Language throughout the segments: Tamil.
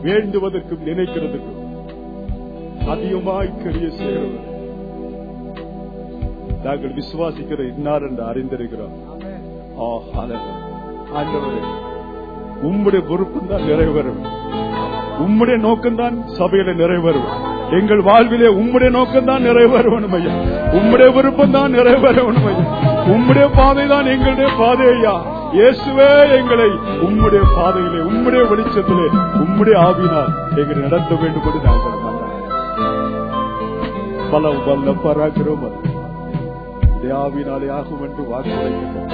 வேண்டுவதற்கும் நினைக்கிறதுக்கும் அதிகமாய் கிரிய செய்கிறவர் நாங்கள் விசுவாசிக்கிற இன்னார் என்று அறிந்திருக்கிறோம் ஆ, ஹalleluya. ஆண்டவரே உம்முடைய பொறுப்பும் தான் நிறைவேறும் உம்முடைய நோக்கம்தான் சபையில நிறைவேறும் எங்கள் வாழ்விலே உம்முடைய நோக்கம் தான் நிறைவேறணும் ஐயா உம்முடைய விருப்பம் தான் நிறைவேறணும் ஐயா உம்முடைய பாதை தான் எங்களுடைய பாதை ஐயா இயேசுவே எங்களை உம்முடைய பாதையிலே உம்முடைய வெளிச்சத்திலே உம்முடைய ஆவினால் எங்களை நடத்த வேண்டும் என்று நாங்கள் மன்றாடுகிறோம். பல வல்ல பராக்கிரம ஆவினாலே ஆகும் என்று வாக்குரைக்கிறோம்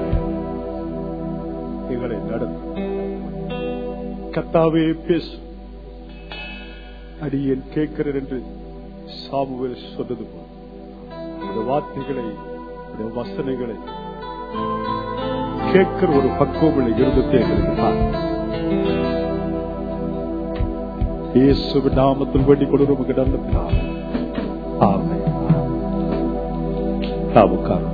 எங்களை நடத்தும் கத்தாவே பேசு அடியேன் கேட்கிறேன் என்று சாமுவேல் சொன்னது போல் இந்த வார்த்தைகளை இந்த வசனங்களை கேட்கிற ஒரு பக்குவங்களை இருந்ததே எங்களுக்கு தாரும். இயேசுவின் நாமத்தில் வேண்டிக் கொண்டு உமக்கு நல்ல ஆமை தாவுக்காரம்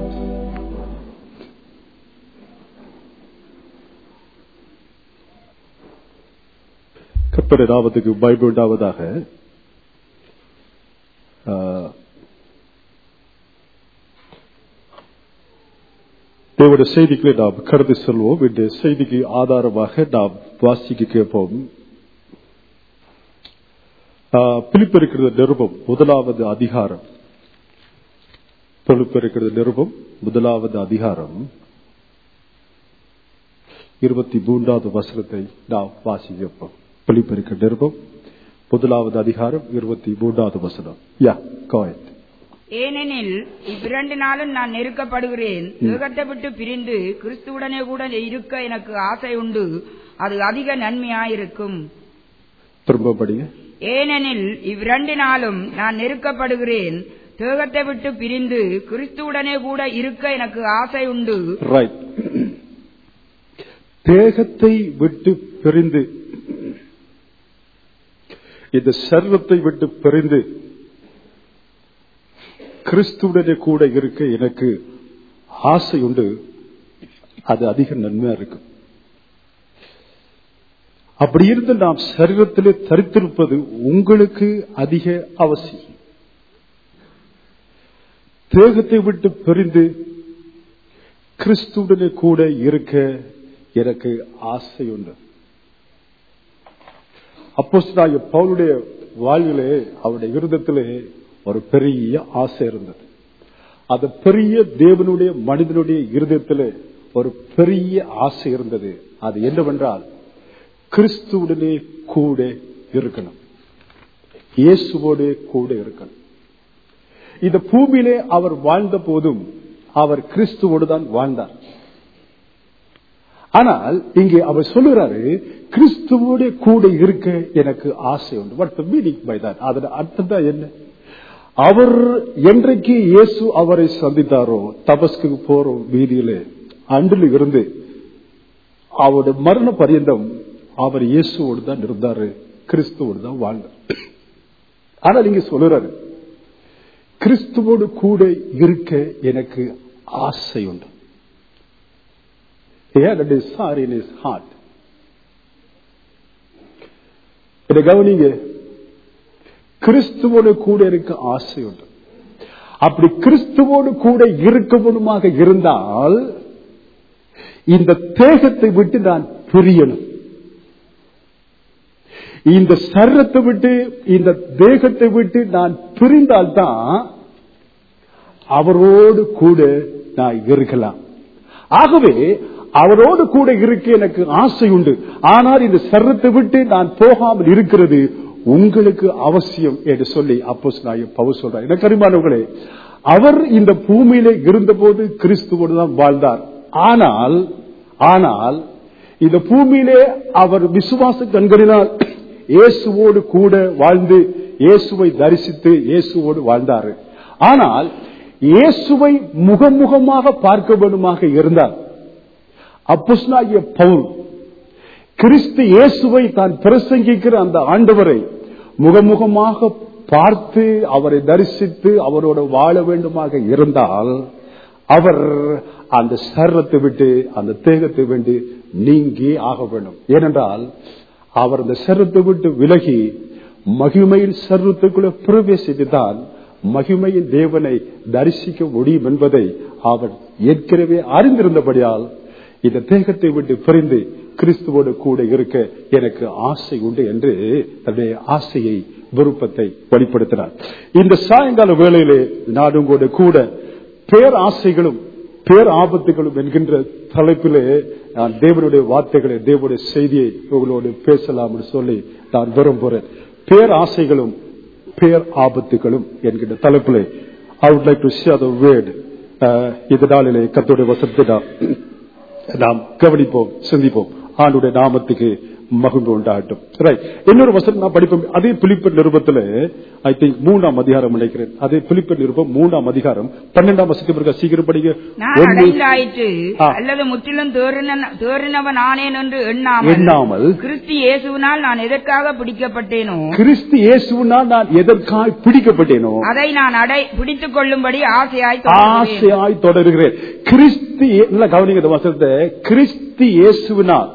கற்பனை நாமத்துக்கு பைபிள் உண்டாவதாக ஆஹ், தேவனுடைய செய்திகளை நாம் கடந்து செல்வோம் இந்த செய்திக்கு ஆதாரமாக நாம் வாசிக்க கேட்போம் ஆஹ், பிலிப்பிருக்கிறது நிருபம் முதலாவது அதிகாரம் பிலிப்பிருக்கிறது நிருபம் முதலாவது அதிகாரம் இருபத்தி மூன்றாவது வசனத்தை நாம் வாசிக்கப்போம் பிலிப்பிருக்கிற நிருபம் முதலாவது அதிகாரம் இருபத்தி மூன்றாவது வசனம் யா கோயத் ஏனெனில் இவ்விரண்டு நாளும் நான் நெருக்கப்படுகிறேன் தேகத்தை விட்டு பிரிந்து கிறிஸ்துவுடனே கூட இருக்க எனக்கு ஆசை உண்டு அது அதிக நன்மையாயிருக்கும் திரும்ப படிங்க ஏனெனில் இவ்விரண்டு நாளும் நான் நெருக்கப்படுகிறேன் தேகத்தை விட்டு பிரிந்து கிறிஸ்துவுடனே கூட இருக்க எனக்கு ஆசை உண்டு ரைட் தேகத்தை விட்டு பிரிந்து இந்த சர்வத்தை விட்டு பிரிந்து கிறிஸ்துவுடனே கூட இருக்க எனக்கு ஆசை உண்டு அது அதிக நன்மையா இருக்கு அப்படி இருந்து நாம் சரீரத்திலே தரித்திருப்பது உங்களுக்கு அதிக அவசியம் தேகத்தை விட்டு பிரிந்து கிறிஸ்துவுடனே கூட இருக்க எனக்கு ஆசை உண்டு அப்போஸ்தலனாகிய பவுலுடைய வாழ்விலே அவருடைய இருதத்திலே ஒரு பெரிய ஆசை இருந்தது அந்த பெரிய தேவனுடைய மனிதனுடைய இருதயத்திலே ஒரு பெரிய ஆசை இருந்தது அது என்னவென்றால் கிறிஸ்துவுடனே கூட இருக்கணும் இயேசுவோடு கூட இருக்கணும் இந்த பூமியிலே அவர் வாழ்ந்த போதும் அவர் கிறிஸ்துவோடு தான் வாழ்ந்தார் ஆனால் இங்கே அவர் சொல்லுகிறாரு கிறிஸ்துவோட கூட இருக்க எனக்கு ஆசை உண்டு வாட் மீனிங் பை தட் அதோட அர்த்தம் தான் என்ன அவர் என்றைக்கு இயேசு அவரை சந்தித்தாரோ தபஸ்க்கு போற வீதியிலே அன்றில் இருந்து அவருடைய மரண பரியந்தம் அவர் இயேசுவோடு தான் இருந்தாரு கிறிஸ்துவோடு தான் வாழ்ந்தார் ஆனால் இங்க சொல்லுறாரு கிறிஸ்துவோடு கூட இருக்க எனக்கு ஆசை உண்டு He had a desire in his heart. இதை கவனிங்க கிறிஸ்துவோடு கூட இருக்க ஆசை உண்டு அப்படி கிறிஸ்துவோடு கூட இருக்கவனுமாக இருந்தால் இந்த தேகத்தை விட்டு நான் பிரியணும் இந்த சரத்தை விட்டு இந்த தேகத்தை விட்டு நான் பிரிந்தால்தான் அவரோடு கூட நான் இருக்கலாம் ஆகவே அவரோடு கூட இருக்க எனக்கு ஆசை உண்டு ஆனால் இந்த சரத்தை விட்டு நான் போகாமல் இருக்கிறது உங்களுக்கு அவசியம் என்று சொல்லி அப்போ பவு சொல்றார் எனக்கு அருமானவர்களே அவர் இந்த பூமியில இருந்தபோது கிறிஸ்துவோடு தான் வாழ்ந்தார் ஆனால் ஆனால் இந்த பூமியிலே அவர் விசுவாச கண்களினால் இயேசுவோடு கூட வாழ்ந்து இயேசுவை தரிசித்து இயேசுவோடு வாழ்ந்தார் ஆனால் இயேசுவை முகமுகமாக பார்க்க வேண்டுமாக இருந்தார் அப்போஸ்தலனாகிய பவுல் கிறிஸ்து இயேசுவை தான் பிரசங்கிக்கிற அந்த ஆண்டவரை முகமுகமாக பார்த்து அவரை தரிசித்து அவரோட வாழ வேண்டுமாக இருந்தால் அவர் அந்த சர்வத்தை விட்டு அந்த தேகத்தை விட்டு நீங்கி ஆக வேண்டும் ஏனென்றால் அவர் அந்த சரத்தை விட்டு விலகி மகிமையின் சர்வத்துக்குள்ள பிரவேசித்துதான் மகிமையின் தேவனை தரிசிக்க முடியும் என்பதை அவர் ஏற்கனவே அறிந்திருந்தபடியால் இந்த தேகத்தை விட்டு பிரிந்து கிறிஸ்துவோடு கூட இருக்க எனக்கு ஆசை உண்டு என்று தன்னுடைய ஆசையை விருப்பத்தை வெளிப்படுத்தினார் இந்த சாயங்கால வேளையிலே நான் உங்களோட கூட பேர் ஆசைகளும் பேர் ஆபத்துகளும் என்கின்ற தலைப்பிலே நான் தேவனுடைய வார்த்தைகளை தேவனுடைய செய்தியை உங்களோடு பேசலாம் சொல்லி நான் விரும்புகிறேன் பேர் ஆசைகளும் பேர் ஆபத்துகளும் என்கின்ற தலைப்பிலே ஐ would like to share the word இந்த நாளிலே கத்தோடைய வசத்தை நாம் நாம் கவனிப்போம் சிந்திப்போம் ஆண்டுடைய நாமத்துக்கு மகிழ்ந்து உண்டாகட்டும் ரைட் இன்னொரு வசனம் நான் படிப்போம் அதே பிலிப்பர் நிருபத்துல ஐ திங்க் மூணாம் அதிகாரம் நினைக்கிறேன் அதே பிலிப்பர் நிருபம் மூணாம் அதிகாரம் பன்னெண்டாம் வசத்துக்கு பிறகு சீக்கிரம் படிங்க நான் ஒன்று- அடைந்தாயிற்று ஆ. அல்லது முற்றிலும் தேறின- தேறினவன் ஆனேன் என்று எண்ணாமல் எண்ணாமல் கிறிஸ்து இயேசுவினால் நான் எதற்காக பிடிக்கப்பட்டேனோ கிறிஸ்து இயேசுவினால் நான் எதற்காய் பிடிக்கப்பட்டேனோ அதை நான் அடை பிடித்துக் கொள்ளும்படி ஆசையாய் தொடருவேன். ஆசையாய் தொடர்கிறேன் கிறிஸ்து இயே- நல்லா கவனிங்க இந்த வசனத்தை கிறிஸ்து இயேசுவினால்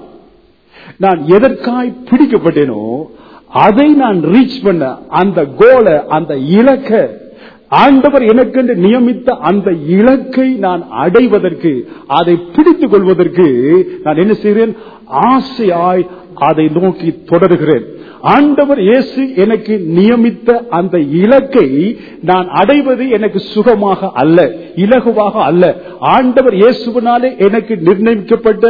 நான் எதற்காய் பிடிக்கப்பட்டேனோ அதை நான் ரீச் பண்ண அந்த கோலை அந்த இலக்க ஆண்டவர் எனக்கென்று நியமித்த அந்த இலக்கை நான் அடைவதற்கு அதை பிடித்துக் கொள்வதற்கு நான் என்ன செய்கிறேன் ஆசையாய் அதை நோக்கி தொடர்கிறேன் ஆண்டவர் இயேசு எனக்கு நியமித்த அந்த இலக்கை நான் அடைவது எனக்கு சுகமாக அல்ல இலகுவாக அல்ல ஆண்டவர் இயேசுவினாலே எனக்கு நிர்ணயிக்கப்பட்ட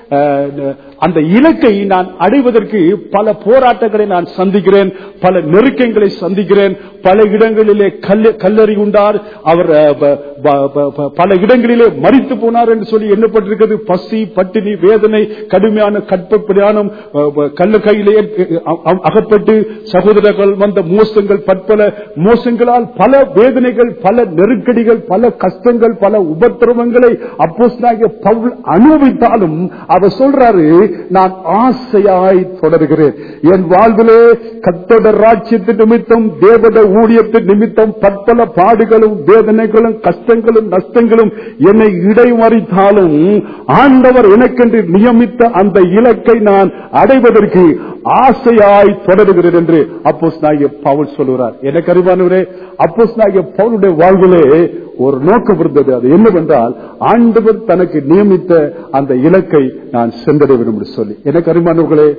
அஹ், அந்த இலக்கை நான் அடைவதற்கு பல போராட்டங்களை நான் சந்திக்கிறேன் பல நெருக்கங்களை சந்திக்கிறேன் பல இடங்களிலே கல்ல- கல்லறி உண்டார் அவர் அஹ், ப- ப- ப- ப- பல இடங்களிலே மறித்து போனார் என்று சொல்லி எண்ணப்பட்டிருக்கிறது பசி பட்டினி வேதனை கடுமையான கற்ப பிரயாணம் அஹ், ப- கல்ல கையிலே அஹ், அஹ், அகப்பட்டு சகோதரர்கள் வந்த மோசங்கள் பற்பல மோசங்களால் பல வேதனைகள் பல நெருக்கடிகள் பல கஷ்டங்கள் பல உபத்திரவங்களை அப்போஸ்தலனாகிய பவுல் அனுபவித்தாலும் அவர் சொல்றாரு நான் ஆசையாய் தொடர்கிறேன் என் வாழ்விலே கத்தோட ராட்சியத்து நிமித்தம் தேவத ஊழியத்து நிமித்தம் பற்பல பாடுகளும் வேதனைகளும் கஷ்டங்களும் நஷ்டங்களும் என்னை இடைமறித்தாலும் ஆண்டவர் எனக்கென்று நியமித்த அந்த இலக்கை நான் அடைவதற்கு ஆசையாய் தொடருகிறேன் என்று அப்போஸ் நாயக பவுல் சொல்லுகிறார் எனக்கு அறிவானவரே அப்போஸ் நாயக பவுலுடைய வாழ்விலே ஒரு நோக்கம் இருந்தது அது என்னவென்றால் ஆண்டவர் தனக்கு நியமித்த அந்த இலக்கை நான் சென்றடைய வேண்டும் என்று சொல்லி எனக்கு அறிவானவர்களே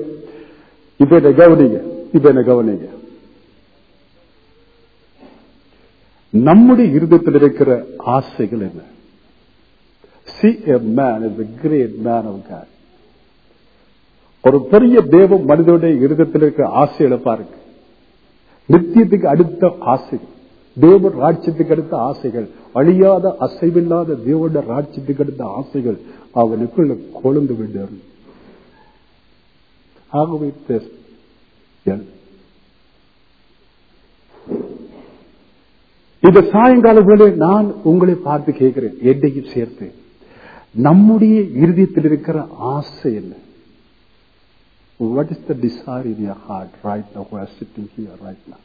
இப்ப என்ன கவனிங்க இப்ப என்ன கவனிங்க நம்முடைய இருதயத்தில் இருக்கிற ஆசைகள் என்ன see a man is a great man of God ஒரு பெரிய தேவ மனிதனுடைய இருதயத்தில் இருக்கிற ஆசைகளை பாருங்க நித்தியத்துக்கு அடுத்த ஆசைகள் தேவ ராட்சியத்துக்கு அடுத்த ஆசைகள் அழியாத அசைவில்லாத தேவனுடைய ராட்சியத்துக்கு அடுத்த ஆசைகள் அவனுக்குள்ள கொழுந்து விடுறார் ஆகவே பேச- என் இந்த சாயங்கால போல நான் உங்களை பார்த்து கேட்கிறேன் என்னையும் சேர்த்து நம்முடைய இருதயத்தில் இருக்கிற ஆசை என்ன What is the desire in your heart right now who are sitting here right now?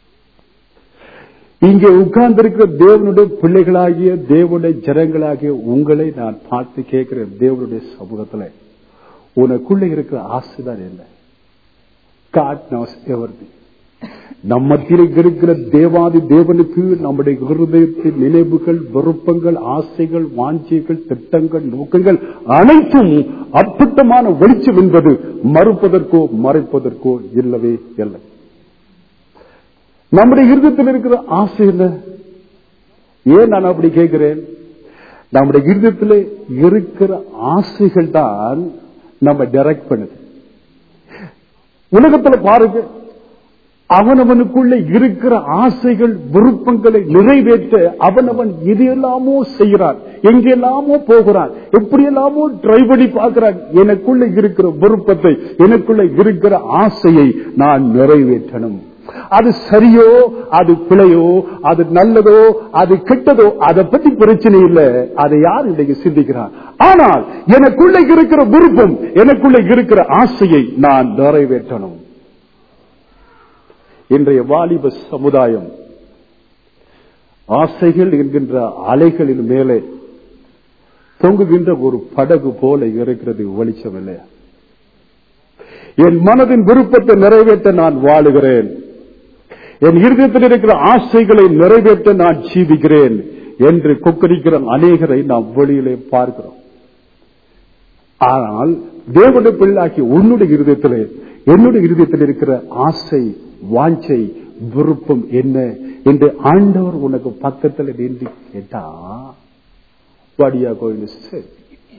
இங்கே உட்கார்ந்திருக்கிற தேவனுடைய பிள்ளைகளாகிய தேவனுடைய ஜனங்களாகிய உங்களை நான் பார்த்து கேட்கிறேன் தேவனுடைய சமூகத்துல உனக்குள்ள இருக்கிற ஆசைதான் என்ன God knows everything. நம் மத்தியில் இருக்கிற தேவாதி தேவனுக்கு நம்முடைய இருதயத்தின் நினைவுகள் விருப்பங்கள் ஆசைகள் வாஞ்சிகள் திட்டங்கள் நோக்கங்கள் அனைத்தும் அற்புதமான வெளிச்சம் என்பது மறுப்பதற்கோ மறைப்பதற்கோ இல்லவே இல்லை நம்முடைய இருதயத்தில் இருக்கிற ஆசை என்ன ஏன் நான் அப்படி கேட்கிறேன் நம்முடைய இருதயத்தில் இருக்கிற ஆசைகள் தான் நம்ம டைரக்ட் பண்ணுது உலகத்துல பாருங்க அவனவனுக்குள்ள இருக்கிற ஆசைகள் விருப்பங்களை நிறைவேற்ற அவனவன் எதையெல்லாமோ செய்கிறான் எங்கெல்லாமோ போகிறான் எப்படியெல்லாமோ ட்ரை பண்ணி பார்க்கிறான் எனக்குள்ள இருக்கிற விருப்பத்தை எனக்குள்ள இருக்கிற ஆசையை நான் நிறைவேற்றணும் அது சரியோ அது பிழையோ அது நல்லதோ அது கெட்டதோ அதை பத்தி பிரச்சனை இல்லை அதை யார் இன்றைக்கு சிந்திக்கிறான் ஆனால் எனக்குள்ள இருக்கிற விருப்பம் எனக்குள்ள இருக்கிற ஆசையை நான் நிறைவேற்றணும் இன்றைய வாலிப சமுதாயம் ஆசைகள் என்கின்ற அலைகளின் மேலே தொங்குகின்ற ஒரு படகு போல இருக்கிறது வெளிச்சம் இல்லையா என் மனதின் விருப்பத்தை நிறைவேற்ற நான் வாழுகிறேன் என் இருதயத்தில் இருக்கிற ஆசைகளை நிறைவேற்ற நான் ஜீவிக்கிறேன் என்று கொக்கரிக்கிற அநேகரை நாம் வெளியிலே பார்க்கிறோம் ஆனால் தேவனுடைய பிள்ளாக்கி உன்னுடைய இருதயத்திலே என்னுடைய இருதயத்தில் இருக்கிற ஆசை வாஞ்சை விருப்பம் என்ன என்று ஆண்டவர் உனக்கு பக்கத்தில் நின்று கேட்டா வாடியா கோயில் சரி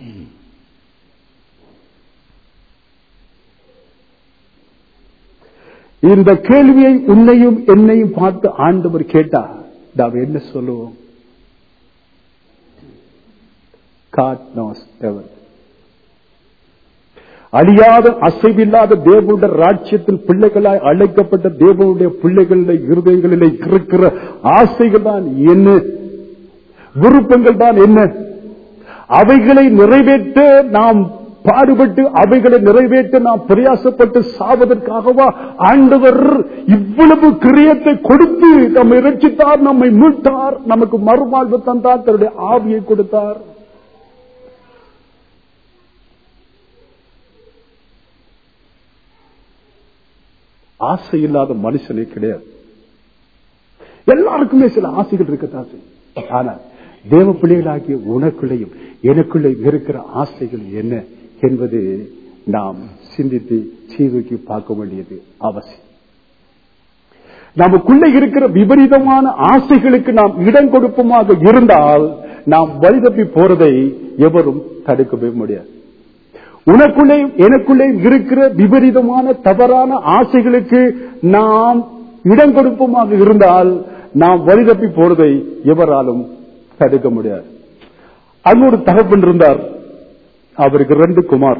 இந்த கேள்வியை உன்னையும் என்னையும் பார்த்து ஆண்டவர் கேட்டா நாம் என்ன சொல்லுவோம் God knows everything. அழியாத அசைவில்லாத தேவனுடைய ராஜ்யத்தில் பிள்ளைகளாய் அழைக்கப்பட்ட தேவனுடைய பிள்ளைகளுடைய இருதயங்களிலே இருக்கிற ஆசைகள் தான் என்ன விருப்பங்கள் தான் என்ன அவைகளை நிறைவேற்ற நாம் பாடுபட்டு அவைகளை நிறைவேற்ற நாம் பிரயாசப்பட்டு சாவதற்காகவா ஆண்டவர் இவ்வளவு கிரியத்தை கொடுத்து நம்மை ரட்சித்தார் நம்மை மீட்டார் நமக்கு மறுவாழ்வு தந்தார் தன்னுடைய ஆவியை கொடுத்தார் ஆசை இல்லாத மனுஷனே கிடையாது எல்லாருக்குமே சில ஆசைகள் இருக்கத்தான் செய்யும் ஆனால் தேவ பிள்ளைகளாகிய உனக்குள்ளேயும் எனக்குள்ளே இருக்கிற ஆசைகள் என்ன என்பது நாம் சிந்தித்து சீதூக்கி பார்க்க வேண்டியது அவசியம் நமக்குள்ளே இருக்கிற விபரீதமான ஆசைகளுக்கு நாம் இடம் கொடுப்போமாக இருந்தால் நாம் வழிதப்பி போறதை எவரும் தடுக்கவே முடியாது உனக்குள்ளே எனக்குள்ளே இருக்கிற விபரீதமான தவறான ஆசைகளுக்கு நாம் இடம் கொடுப்போமாக இருந்தால் நாம் வழிதப்பி போறதை எவராலும் தடுக்க முடியாது அங்கு ஒரு தகப்பன் இருந்தார் அவருக்கு ரெண்டு குமார்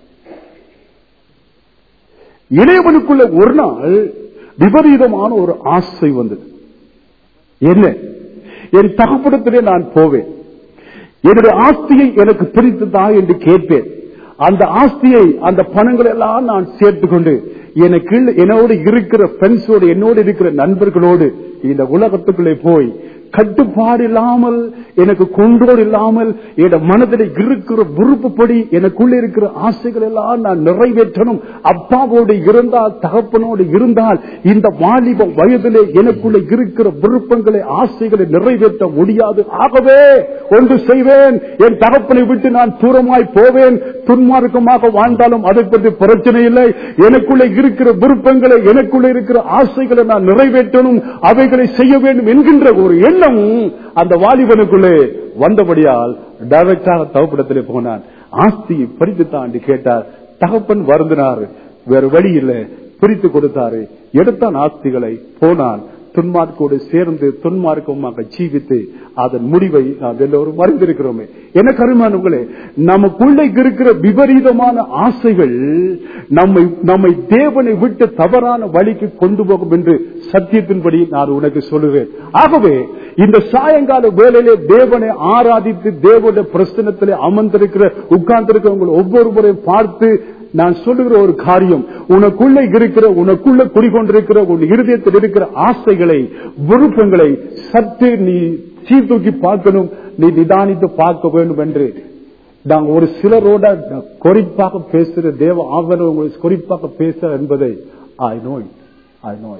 இளையவனுக்குள்ள ஒரு நாள் விபரீதமான ஒரு ஆசை வந்தது என்ன என் தகப்படத்திலே நான் போவேன் என்னுடைய ஆஸ்தியை எனக்கு பிரித்ததா என்று கேட்பேன் அந்த ஆஸ்தியை அந்த பணங்கள் எல்லாம் நான் சேர்த்துக்கொண்டு எனக்கு என்னோடு இருக்கிற ஃப்ரெண்ட்ஸோடு என்னோடு இருக்கிற நண்பர்களோடு இந்த உலகத்துக்குள்ளே போய் கட்டுப்பாடு இல்லாமல் எனக்கு கொண்டோடு இல்லாமல் என் மனதில் இருக்கிற விருப்பப்படி எனக்குள்ள இருக்கிற ஆசைகள் எல்லாம் நான் நிறைவேற்றணும் அப்பாவோடு இருந்தால் தகப்பனோடு இருந்தால் இந்த வாலிப வயதிலே எனக்குள்ள இருக்கிற விருப்பங்களை ஆசைகளை நிறைவேற்ற முடியாது ஆகவே ஒன்று செய்வேன் என் தகப்பனை விட்டு நான் தூரமாய் போவேன் துன்மார்க்கமாக வாழ்ந்தாலும் அதை பற்றி பிரச்சனை இல்லை எனக்குள்ள இருக்கிற விருப்பங்களை எனக்குள்ள இருக்கிற ஆசைகளை நான் நிறைவேற்றணும் அவைகளை செய்ய வேண்டும் என்கின்ற ஒரு எண்ணம் அந்த வாலிபனுக்குள்ளே வந்தபடியால் டைரக்டாக தகப்படத்திலே போனான் ஆஸ்தியை பறித்து தாண்டி கேட்டார் தகப்பன் வருந்தினார் வேற வழி இல்லை பிரித்து கொடுத்தாரு எடுத்தான் ஆஸ்திகளை போனான் துன்மார்க்கோடு சேர்ந்து துன்மார்க்கமாக ஜீவித்து அதன் முடிவை நாம் எல்லோரும் அறிந்திருக்கிறோமே என்ன கருமானவங்களே நமக்குள்ளே இருக்கிற விபரீதமான ஆசைகள் நம்மை நம்மை தேவனை விட்டு தவறான வழிக்கு கொண்டு போகும் என்று சத்தியத்தின்படி நான் உனக்கு சொல்லுவேன் ஆகவே இந்த சாயங்கால வேலையிலே தேவனை ஆராதித்து தேவனுடைய பிரசனத்திலே அமர்ந்திருக்கிற உட்கார்ந்திருக்கிறவங்க ஒவ்வொருவரையும் பார்த்து நான் சொல்லுகிற ஒரு காரியம் உனக்குள்ள இருக்கிற உனக்குள்ள குடிகொண்டிருக்கிற உன் இருதயத்தில் இருக்கிற ஆசைகளை விருப்பங்களை சற்று நீ சீர்தூக்கி பார்க்கணும் நீ நிதானித்து பார்க்க வேண்டும் என்று நாங்க ஒரு சிலரோட குறிப்பாக பேசுற தேவ ஆவணம் உங்களுக்கு குறிப்பாக பேச என்பதை ஐ நோ ஐ நோ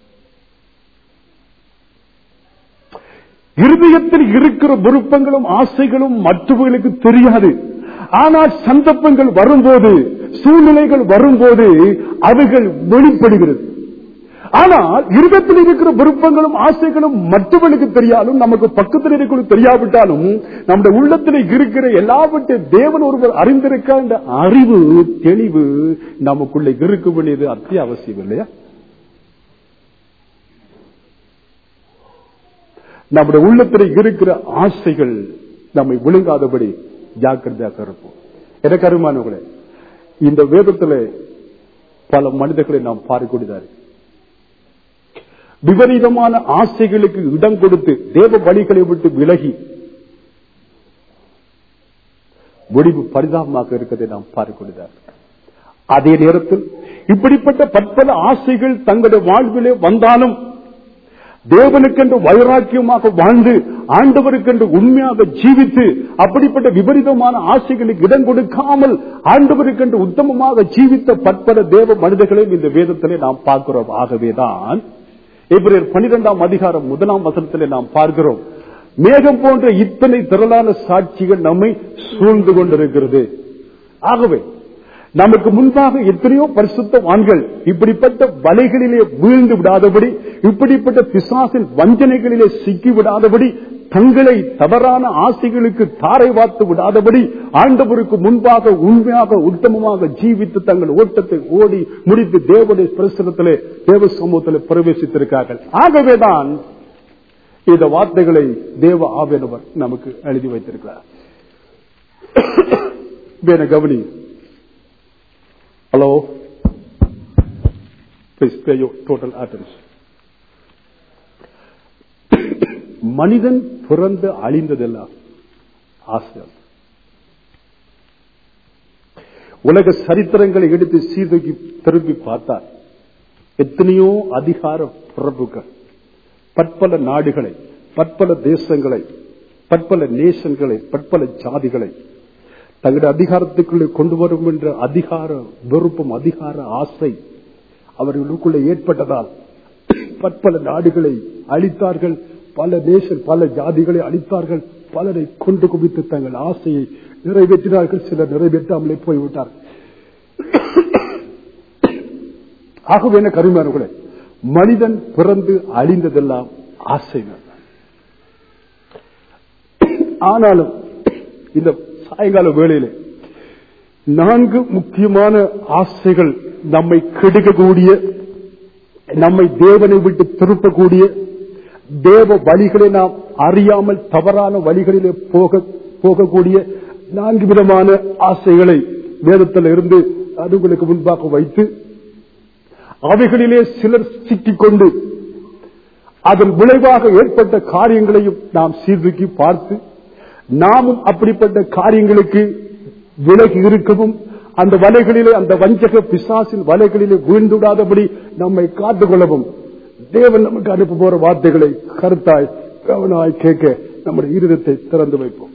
இருதயத்தில் இருக்கிற விருப்பங்களும் ஆசைகளும் மற்றவர்களுக்கு தெரியாது ஆனால் சந்தர்ப்பங்கள் வரும்போது சூழ்நிலைகள் வரும்போது அவைகள் வெளிப்படுகிறது ஆனால் இருதத்தில் இருக்கிற விருப்பங்களும் ஆசைகளும் மற்றவர்களுக்கு தெரியாலும் நமக்கு பக்கத்தில் இருக்கிற தெரியாவிட்டாலும் நம்முடைய உள்ளத்தில் இருக்கிற எல்லாவற்றை தேவன் ஒருவர் அறிந்திருக்க இந்த அறிவு தெளிவு நமக்குள்ள இருக்க வேண்டியது அத்தியாவசியம் இல்லையா நம்முடைய உள்ளத்தில் இருக்கிற ஆசைகள் நம்மை விழுங்காதபடி ஜாக்கிரதையாக இருப்போம் எனக்கு அருமானவர்களே இந்த வேதத்துல பல மனிதர்களை நாம் பார்க்கக்கூடியதா இருக்கு விபரீதமான ஆசைகளுக்கு இடம் கொடுத்து தேவ வழிகளை விட்டு விலகி முடிவு பரிதாபமாக இருக்கிறதை நாம் பார்க்கக்கூடியதா இருக்கு அதே நேரத்தில் இப்படிப்பட்ட பற்பல ஆசைகள் தங்களுடைய வாழ்விலே வந்தாலும் தேவனுக்கென்று வைராக்கியமாக வாழ்ந்து ஆண்டவருக்கென்று உண்மையாக ஜீவித்து அப்படிப்பட்ட விபரீதமான ஆசைகளுக்கு இடம் கொடுக்காமல் ஆண்டவருக்கென்று உத்தமமாக ஜீவித்த பற்பல தேவ மனிதர்களையும் இந்த வேதத்திலே நாம் பார்க்கிறோம் ஆகவேதான் எபிரேர் பனிரெண்டாம் அதிகாரம் முதலாம் வசனத்திலே நாம் பார்க்கிறோம் மேகம் போன்ற இத்தனை திரளான சாட்சிகள் நம்மை சூழ்ந்து கொண்டிருக்கிறது ஆகவே நமக்கு முன்பாக எத்தனையோ பரிசுத்தவான்கள் இப்படிப்பட்ட வலைகளிலே வீழ்ந்து விடாதபடி இப்படிப்பட்ட பிசாசின் வஞ்சனைகளிலே சிக்கி விடாதபடி தங்களை தவறான ஆசைகளுக்கு தாரை வார்த்து விடாதபடி ஆண்டவருக்கு முன்பாக உண்மையாக உத்தமமாக ஜீவித்து தங்கள் ஓட்டத்தை ஓடி முடித்து தேவனுடைய பிரசனத்திலே தேவ சமூகத்திலே பிரவேசித்திருக்கார்கள் ஆகவேதான் இந்த வார்த்தைகளை தேவ ஆவியனவர் நமக்கு எழுதி வைத்திருக்கிறார் வேண கவனி hello please pay your total attention மனிதன் பிறந்து அழிந்ததெல்லாம் ஆசை உலக சரித்திரங்களை எடுத்து சீர்தூக்கி திரும்பி பார்த்தார் எத்தனையோ அதிகார பிறப்புகள் பற்பல நாடுகளை பற்பல தேசங்களை பற்பல நேசன்களை பற்பல ஜாதிகளை தங்களுடைய அதிகாரத்துக்குள்ளே கொண்டு வரும் என்ற அதிகார வெறுப்பும் அதிகார ஆசை அவர்களுக்குள்ளே ஏற்பட்டதால் பற்பல நாடுகளை அழித்தார்கள் பல நேசன் பல ஜாதிகளை அழித்தார்கள் பலரை கொண்டு குவித்து தங்கள் ஆசையை நிறைவேற்றினார்கள் சிலர் நிறைவேற்றாமலே போய்விட்டார் ஆகவே என்ன கருமையானவர்களே மனிதன் பிறந்து அழிந்ததெல்லாம் ஆசை ஆனாலும் இந்த சாயங்கால வேளையிலே நான்கு முக்கியமான ஆசைகள் நம்மை கெடுக்கக்கூடிய நம்மை தேவனை விட்டு திருப்பக்கூடிய தேவ வழிகளை நாம் அறியாமல் தவறான வழிகளிலே போக போகக்கூடிய நான்கு விதமான ஆசைகளை வேதத்தில் இருந்து அது உங்களுக்கு முன்பாக வைத்து அவைகளிலே சிலர் சிக்கிக்கொண்டு அதன் விளைவாக ஏற்பட்ட காரியங்களையும் நாம் சீர்தூக்கி பார்த்து நாமும் அப்படிப்பட்ட காரியங்களுக்கு விலகி இருக்கவும் அந்த வலைகளிலே அந்த வஞ்சக பிசாசின் வலைகளிலே வீழ்ந்துடாதபடி நம்மை காத்துக்கொள்ளவும் தேவன் நமக்கு அனுப்ப போற வார்த்தைகளை கருத்தாய் கவனாய் கேட்க நம்முடைய இருதத்தை திறந்து வைப்போம்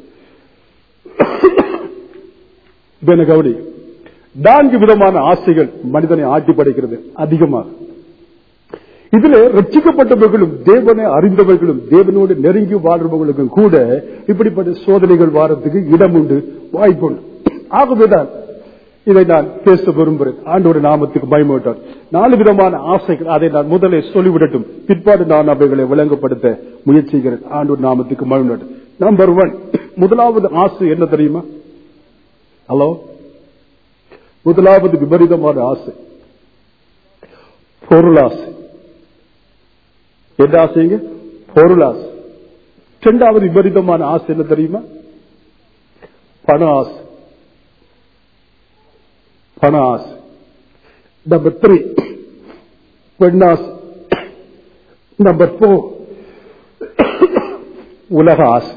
கவனி நான்கு விதமான ஆசைகள் மனிதனை ஆட்டி படைக்கிறது அதிகமாக இதுல ரட்சிக்கப்பட்டவர்களும் தேவனை அறிந்தவர்களும் தேவனோடு நெருங்கி வாழ்றவர்களுக்கும் கூட இப்படிப்பட்ட சோதனைகள் வாரத்துக்கு இடம் உண்டு வாய்ப்புண்டு ஆகவேதான் இதை நான் பேச விரும்புகிறேன் ஆண்டோட நாமத்துக்கு பயமாட்டார் நாலு விதமான ஆசைகள் அதை நான் முதலே சொல்லிவிடட்டும் பிற்பாடு நான் அவைகளை விளங்கப்படுத்த முயற்சிக்கிறேன் ஆண்டோட நாமத்துக்கு மயமாட்டும் நம்பர் ஒன் முதலாவது ஆசை என்ன தெரியுமா ஹலோ முதலாவது விபரீதமான ஆசை பொருளாசை என்ன ஆசைங்க பொருளாசை இரண்டாவது விபரீதமான ஆசை என்ன தெரியுமா பண ஆசை பண ஆசை நம்பர் த்ரீ பெண்ணாசை நம்பர் போர் உலக ஆசை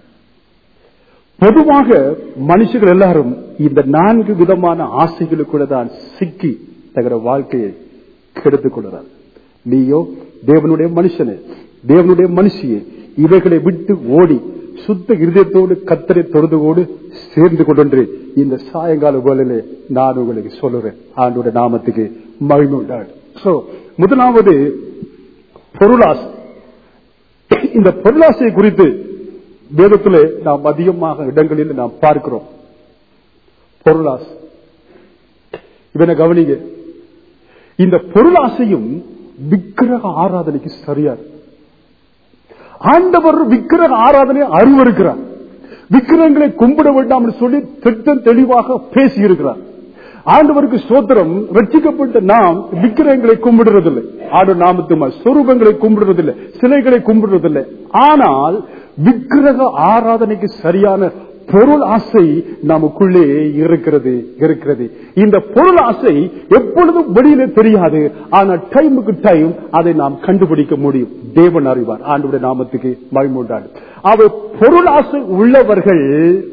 பொதுவாக மனுஷர்கள் எல்லாரும் இந்த நான்கு விதமான ஆசைகளுக்குள்ள தான் சிக்கி தங்களுடைய வாழ்க்கையை கெடுத்துக் கொள்கிறார் நீயோ தேவனுடைய மனுஷனே தேவனுடைய மனுஷியே இவைகளை விட்டு ஓடி சுத்த இருதயத்தோடு கத்தரை தொழுதுகோடு சேர்ந்து கொண்டு இந்த சாயங்கால வேளையிலே நான் உங்களுக்கு சொல்லுறேன் ஆண்டோட நாமத்துக்கு மகிமை உண்டாடு சோ முதலாவது பொருளாசை இந்த பொருளாசை குறித்து வேதத்திலே நாம் அதிகமாக இடங்களில் நாம் பார்க்கிறோம் பொருளாசை இவனை கவனிங்க இந்த பொருளாசையும் விக்கிரக ஆராதனைக்கு சரியா ஆண்டவர் விக்கிரக ஆராதனை அறிவருக்கிறார் விக்கிரகங்களை கும்பிட வேண்டாம் சொல்லி திட்டம் தெளிவாக பேசி இருக்கிறார் ஆண்டவருக்கு சோத்திரம் ரட்சிக்கப்பட்ட நாம் விக்கிரகங்களை கும்பிடுறதில்லை ஆண்டு நாமத்து சொரூபங்களை கும்பிடுறதில்லை சிலைகளை கும்பிடுறதில்லை ஆனால் விக்கிரக ஆராதனைக்கு சரியான பொருள் ஆசை நமக்குள்ளே இருக்கிறது இருக்கிறது இந்த பொருள் ஆசை எப்பொழுதும் வெளியில தெரியாது ஆனா டைமுக்கு டைம் அதை நாம் கண்டுபிடிக்க முடியும் தேவன் அறிவார் ஆண்டுடைய நாமத்துக்கு மகிமுண்டாடு அவை பொருள் ஆசை உள்ளவர்கள்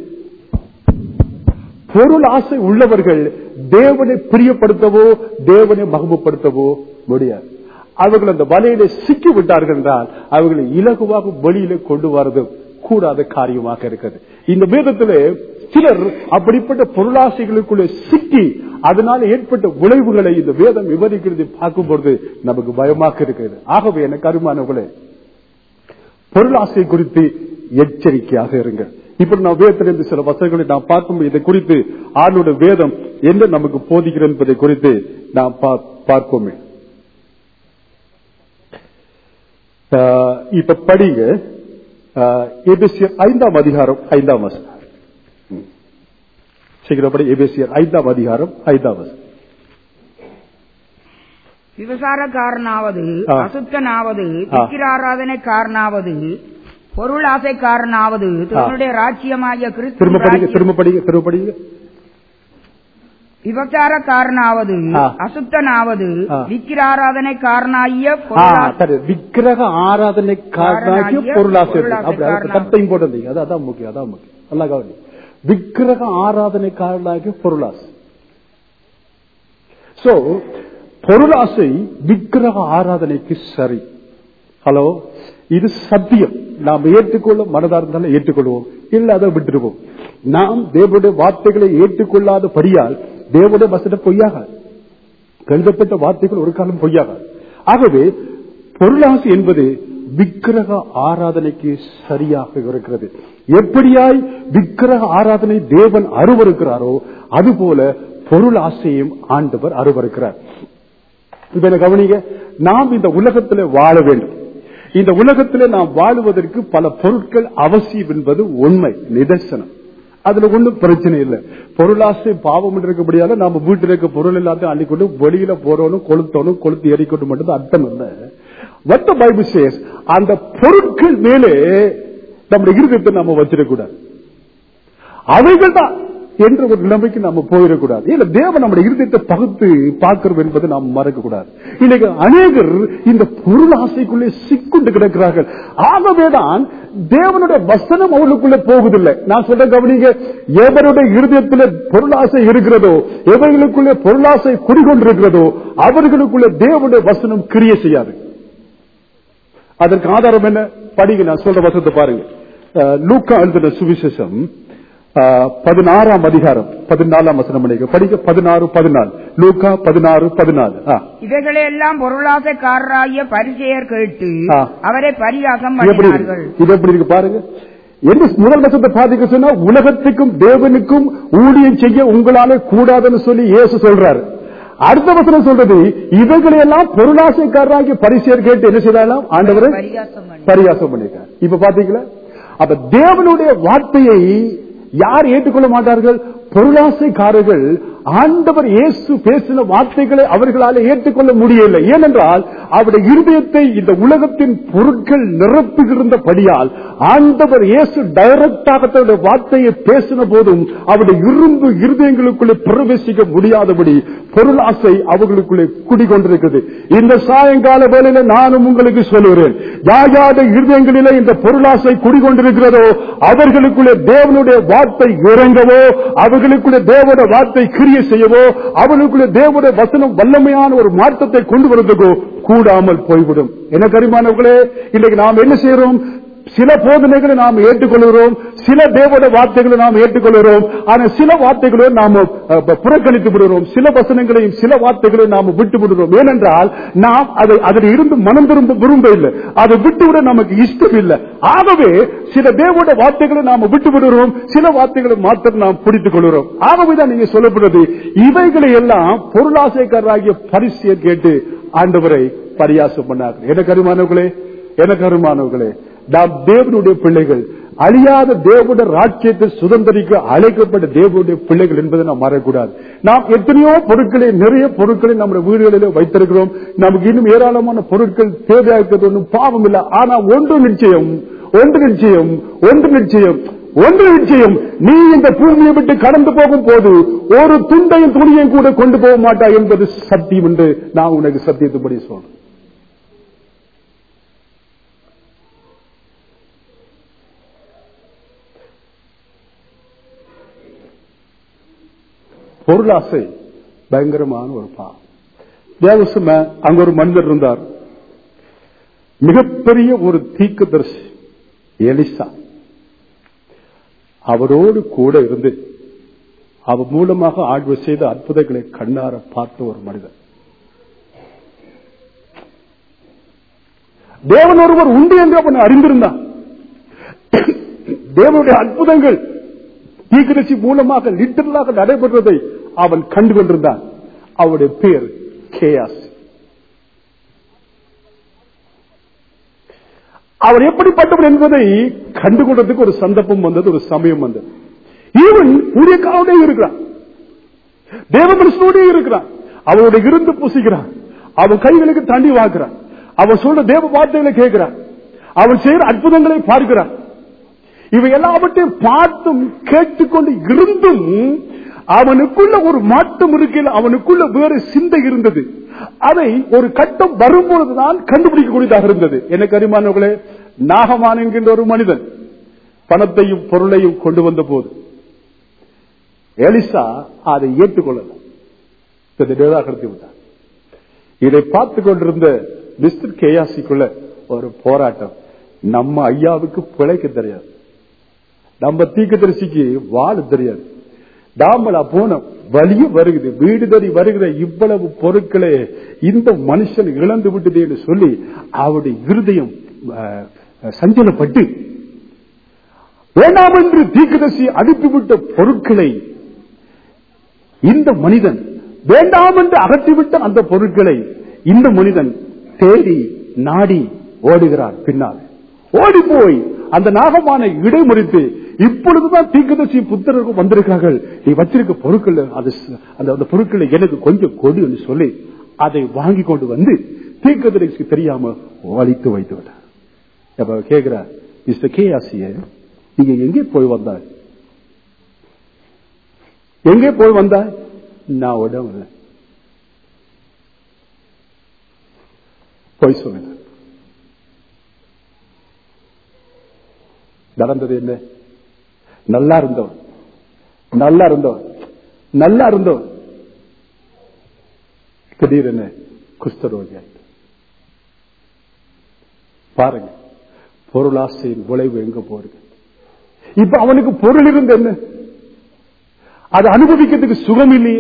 பொருள் ஆசை உள்ளவர்கள் தேவனை பிரியப்படுத்தவோ தேவனை மகமப்படுத்தவோ முடியாது அவர்கள் அந்த வலையில சிக்கி விட்டார்கள் என்றால் அவர்களை இலகுவாக வெளியில கொண்டு வரது கூடாத காரியமாக இருக்கிறது இந்த வேதத்திலே சிலர் அப்படிப்பட்ட பொருளாசைகளுக்குள்ளே சிக்கி அதனால ஏற்பட்ட விளைவுகளை இந்த வேதம் விவரிக்கிறது பார்க்கும்போது நமக்கு பயமாக இருக்கிறது ஆகவே எனக்கு அருமானவர்களே பொருளாசை குறித்து எச்சரிக்கையாக இருங்க இப்ப நான் வேதத்திலிருந்து சில வசனங்களை நாம் பார்க்கும் இதை குறித்து ஆளோட வேதம் என்ன நமக்கு போதிக்கிறது என்பதை குறித்து நாம் பா- பார்ப்போமே ஆஹ் இப்ப படிங்க ஆஹ் எபேசியர் ஐந்தாம் அதிகாரம் ஐந்தாம் வசனம் ம். சீக்கிரப்படி எபேசியர் ஐந்தாம் அதிகாரம் ஐந்தாம் வசனம் விபசாரக்காரனாவது ஆ. அசுத்தனாவது ஆ. விக்கிராராதனைக்காரனாவது பொருளாசைக்காரனாவது தன்னுடைய ராஜ்யமாகிய கிறிஸ்து திரும்ப படிங்க திரும்ப படிங்க திரும்ப படிங்க விபச்சாரக்காரனாவது ஆ. அசுத்தனாவது ஆ. விக்கிராராதனைக்காரனாகிய ஆ, பொருளா- சரி விக்கிரக ஆராதனை காரணாகிய காரணாகிய பொருளாசை பொருளாசை அப்படி அதுக்கு காரணம். சட்டையும் போட்டிருந்தீங்க அது அதான் முக்கியம் அதான் முக்கியம் நல்லா கவனி விக்கிரக ஆராதனை காரணாகிய பொருளாசை சோ பொருளாசை விக்கிரக ஆராதனைக்கு சரி ஹலோ இது சத்தியம் நாம் ஏற்றுக்கொள்ள மனதா இருந்தாலும் ஏற்றுக்கொள்வோம் இல்ல அதை விட்டுருவோம் நாம் தேவனுடைய வார்த்தைகளை ஏற்றுக்கொள்ளாதபடியால் தேவனுடைய வசனம் பொய்யாகாது எழுதப்பட்ட வார்த்தைகள் ஒரு காலம் பொய்யாகாது ஆகவே பொருளாசை என்பது விக்கிரக ஆராதனைக்கு சரியாக இருக்கிறது எப்படியாய் விக்கிரக ஆராதனை தேவன் அருவருக்கிறாரோ அதுபோல பொருள் ஆசையும் ஆண்டவர் அருவருக்கிறார் இப்ப என்ன கவனிங்க நாம் இந்த உலகத்திலே வாழ வேண்டும் இந்த உலகத்திலே நாம் வாழுவதற்கு பல பொருட்கள் அவசியம் என்பது உண்மை நிதர்சனம் அதுல ஒண்ணும் பிரச்சனை இல்லை பொருளாசை பாவம் இருக்கபடியால நாம வீட்டில் இருக்க பொருள் எல்லாத்தையும் அள்ளிக்கொண்டு வெளியில போறோனும் கொளுத்தோனும் கொளுத்தி எறிக்கொண்டு மட்டும் அர்த்தம் இல்லை what the bible says அந்த பொருட்கள் மேலே நம்முடைய இருதயத்தை நாம வச்சிடக்கூடாது அவைகள் தான் என்ற ஒரு நிலைமைக்கு நம்ம போயிடக்கூடாது இல்ல தேவன் நம்முடைய இருதயத்தை பகுத்து பார்க்கிறோம் என்பதை நாம் மறக்க கூடாது இன்னைக்கு அநேகர் இந்த பொருள் ஆசைக்குள்ளே சிக்குண்டு கிடக்கிறார்கள் ஆகவேதான் தேவனுடைய வசனம் அவர்களுக்குள்ளே போகுதில்லை நான் சொல்ற கவனிங்க எவருடைய இருதயத்தில் பொருளாசை இருக்கிறதோ எவர்களுக்குள்ளே பொருளாசை குடிகொண்டிருக்கிறதோ அவர்களுக்குள்ளே தேவனுடைய வசனம் கிரிய செய்யாது அதற்கு ஆதாரம் என்ன படிங்க நான் சொல்ற வசனத்தை பாருங்க அஹ், லூக்கா எழுதின சுவிசேஷம் அஹ், பதினாறாம் அதிகாரம் பதினாலாம் வசனம் படிங்க படிக்க பதினாறு பதினாலு லூக்கா பதினாறு பதினாலு ஆ. இவைகளை எல்லாம் பொருளாசைக்காரராகிய பரிசெயர் கேட்டு ஆ. அவரை பரியாசம் இது எப்படி பண்ணினார்கள் இருக்கு? இது எப்படி இருக்கு பாருங்க என்ன முதல் வசத்தை பாதிக்க சொன்னா உலகத்துக்கும் தேவனுக்கும் ஊழியம் செய்ய உங்களால கூடாதுன்னு சொல்லி இயேசு சொல்றாரு அடுத்த வசனம் சொல்றது இவைகளை எல்லாம் பொருளாசைக்காரராகிய பரிசெயர் கேட்டு என்ன செய்யலாம் ஆண்டவரை பரியாசம் பண்ணி பரியாசம் பண்ணிருக்கார் இப்ப பாத்தீங்களா அப்ப தேவனுடைய வார்த்தையை யார் ஏற்றுக்கொள்ள மாட்டார்கள் பொருளாசைக்காரர்கள் ஆண்டவர் இயேசு பேசின வார்த்தைகளை அவர்களால் ஏற்றுக்கொள்ள முடியவில்லை ஏனென்றால் அவருடைய இருதயத்தை இந்த உலகத்தின் பொருட்கள் நிரப்புகின்றபடியால் ஆண்டவர் இயேசு டைரக்டாக தன்னுடைய வார்த்தையை பேசின போதும் அவருடைய இரும்பு இருதயங்களுக்குள்ளே பிரவேசிக்க முடியாதபடி பொருளாசை அவர்களுக்குள்ளே குடிகொண்டிருக்கிறது இந்த சாயங்கால வேளையில நானும் உங்களுக்கு சொல்லுகிறேன் யார் யாருடைய இருதயங்களிலே இந்த பொருளாசை குடிகொண்டிருக்கிறதோ அவர்களுக்குள்ளே தேவனுடைய வார்த்தை இறங்கவோ அவர்களுக்குள்ளே தேவனுடைய வார்த்தை கிரிய செய்யவோ அவர்களுக்குள்ளே தேவனுடைய வசனம் வல்லமையான ஒரு மாற்றத்தை கொண்டு வருவதற்கோ கூடாமல் போய்விடும் என்ன கரிமானவர்களே இன்னைக்கு நாம் என்ன செய்யறோம் சில போதனைகளை நாம் ஏற்றுக்கொள்கிறோம் சில தேவனுடைய வார்த்தைகளை நாம் ஏற்றுக்கொள்கிறோம் ஆனால் சில வார்த்தைகளை நாம் அஹ், புறக்கணித்து விடுகிறோம் சில வசனங்களையும் சில வார்த்தைகளையும் நாம் விட்டு விடுகிறோம் ஏனென்றால் நாம் அதை அதில் இருந்து மனம் திரும்ப விரும்ப இல்லை அதை விட்டுவிட நமக்கு இஷ்டம் இல்லை ஆகவே சில தேவனுடைய வார்த்தைகளை நாம் விட்டு விடுகிறோம் சில வார்த்தைகளை மாத்திரம் நாம் பிடித்துக் கொள்கிறோம் ஆகவேதான் நீங்க சொல்லப்படுறது இவைகளை எல்லாம் பொருளாசைக்காரராகிய பரிசியர் கேட்டு ஆண்டவரை பரியாசம் பண்ணார் எனக்கு அருமானவர்களே எனக்கு அருமானவர்களே நாம் தேவனுடைய பிள்ளைகள் அழியாத தேவனுடைய ராஜ்யத்தை சுதந்திரிக்க அழைக்கப்பட்ட தேவனுடைய பிள்ளைகள் என்பதை நாம் மறக்கூடாது நாம் எத்தனையோ பொருட்களை நிறைய பொருட்களை நம்முடைய வீடுகளில் வைத்திருக்கிறோம் நமக்கு இன்னும் ஏராளமான பொருட்கள் தேவையாக இருக்கிறது ஒன்றும் பாவம் இல்லை ஆனா ஒன்று நிச்சயம் ஒன்று நிச்சயம் ஒன்று நிச்சயம் ஒன்று நிச்சயம் நீ இந்த பூமியை விட்டு கடந்து போகும் போது ஒரு துண்டையும் துணியையும் கூட கொண்டு போக மாட்டாய் என்பது சத்தியம் என்று நான் உனக்கு சத்தியத்துப்படி சொல்றேன் பொருளாசை பயங்கரமான ஒரு பாவம் தேவசம அங்க ஒரு மனிதர் இருந்தார் மிகப்பெரிய ஒரு தீக்குதர்சி எலிசா அவரோடு கூட இருந்து அவர் மூலமாக ஆழ்வு செய்த அற்புதங்களை கண்ணார பார்த்த ஒரு மனிதன் தேவன் ஒருவர் உண்டு என்று அவன் அறிந்திருந்தான் தேவனுடைய அற்புதங்கள் தீக்கிரட்சி மூலமாக லிட்டரலாக நடைபெற்றதை அவன் கண்டு கொண்டிருந்தான் அவருடைய பேர் கேயாஸ் அவர் எப்படிப்பட்டவர் என்பதை கண்டுகொண்டதுக்கு ஒரு சந்தர்ப்பம் வந்தது ஒரு சமயம் வந்தது ஈவன் ஊழியக்காரோட இருக்கிறான் தேவ மனுஷனோட இருக்கிறான் அவரோட இருந்து புசிக்கிறான் அவன் கைகளுக்கு தண்ணி வாக்குறான் அவன் சொல்ற தேவ வார்த்தைகளை கேட்கிறான் அவன் செய்யற அற்புதங்களை பார்க்கிறான் இவை எல்லாவற்றையும் பார்த்தும் கேட்டுக்கொண்டு இருந்தும் அவனுக்குள்ள ஒரு மாற்றம் இருக்கையில் அவனுக்குள்ள வேறு சிந்தை இருந்தது அதை ஒரு கட்டம் வரும்பொழுதுதான் கண்டுபிடிக்கக்கூடியதாக இருந்தது எனக்கு அறிமானவர்களே நாகமான் என்கின்ற ஒரு மனிதன் பணத்தையும் பொருளையும் கொண்டு வந்த போது எலிசா அதை ஏற்றுக்கொள்ளல இதை நிராகரித்து விட்டார் இதை பார்த்து கொண்டிருந்த மிஸ்டர் கேயாசிக்குள்ள ஒரு போராட்டம் நம்ம ஐயாவுக்கு பிழைக்க தெரியாது நம்ம தீக்கதரிசிக்கு வாழ தெரியாது நாமளா போனோம் வலிய வருகிறது வீடு தறி வருகிற இவ்வளவு பொருட்களை இந்த மனுஷன் இழந்து விட்டது என்று சொல்லி அவருடைய இருதயம் அஹ், சஞ்சலப்பட்டு வேண்டாம் என்று தீக்கதரிசி அனுப்பிவிட்ட பொருட்களை இந்த மனிதன் வேண்டாம் என்று அகற்றிவிட்ட அந்த பொருட்களை இந்த மனிதன் தேடி நாடி ஓடுகிறான் பின்னால் ஓடி போய் அந்த நாகமான இடைமறித்து இப்பொழுதுதான் தீக்கதர்சி புத்தர்கள் வந்திருக்கிறார்கள் நீ வச்சிருக்க பொருட்கள் அது ச- அந்த அந்த பொருட்களை எனக்கு கொஞ்சம் கொடு என்று சொல்லி அதை வாங்கி கொண்டு வந்து தீக்கதரிசிக்கு தெரியாம ஒழித்து வைத்து விட்டார் அப்ப கேக்குறார் மிஸ்டர் கே ஆசிய நீங்க எங்கே போய் வந்தாய் எங்கே போய் வந்தாய் நான் உடம்புல போய் சொல்லுங்க நடந்தது என்ன நல்லா இருந்தவன் நல்லா இருந்தவன் நல்லா இருந்தவன் திடீரென குஷ்டரோகி ஆயிட்டு பாருங்க பொருளாசையின் விளைவு எங்க போறது இப்ப அவனுக்கு பொருள் இருந்து என்ன அதை அனுபவிக்கிறதுக்கு சுகம் இல்லையே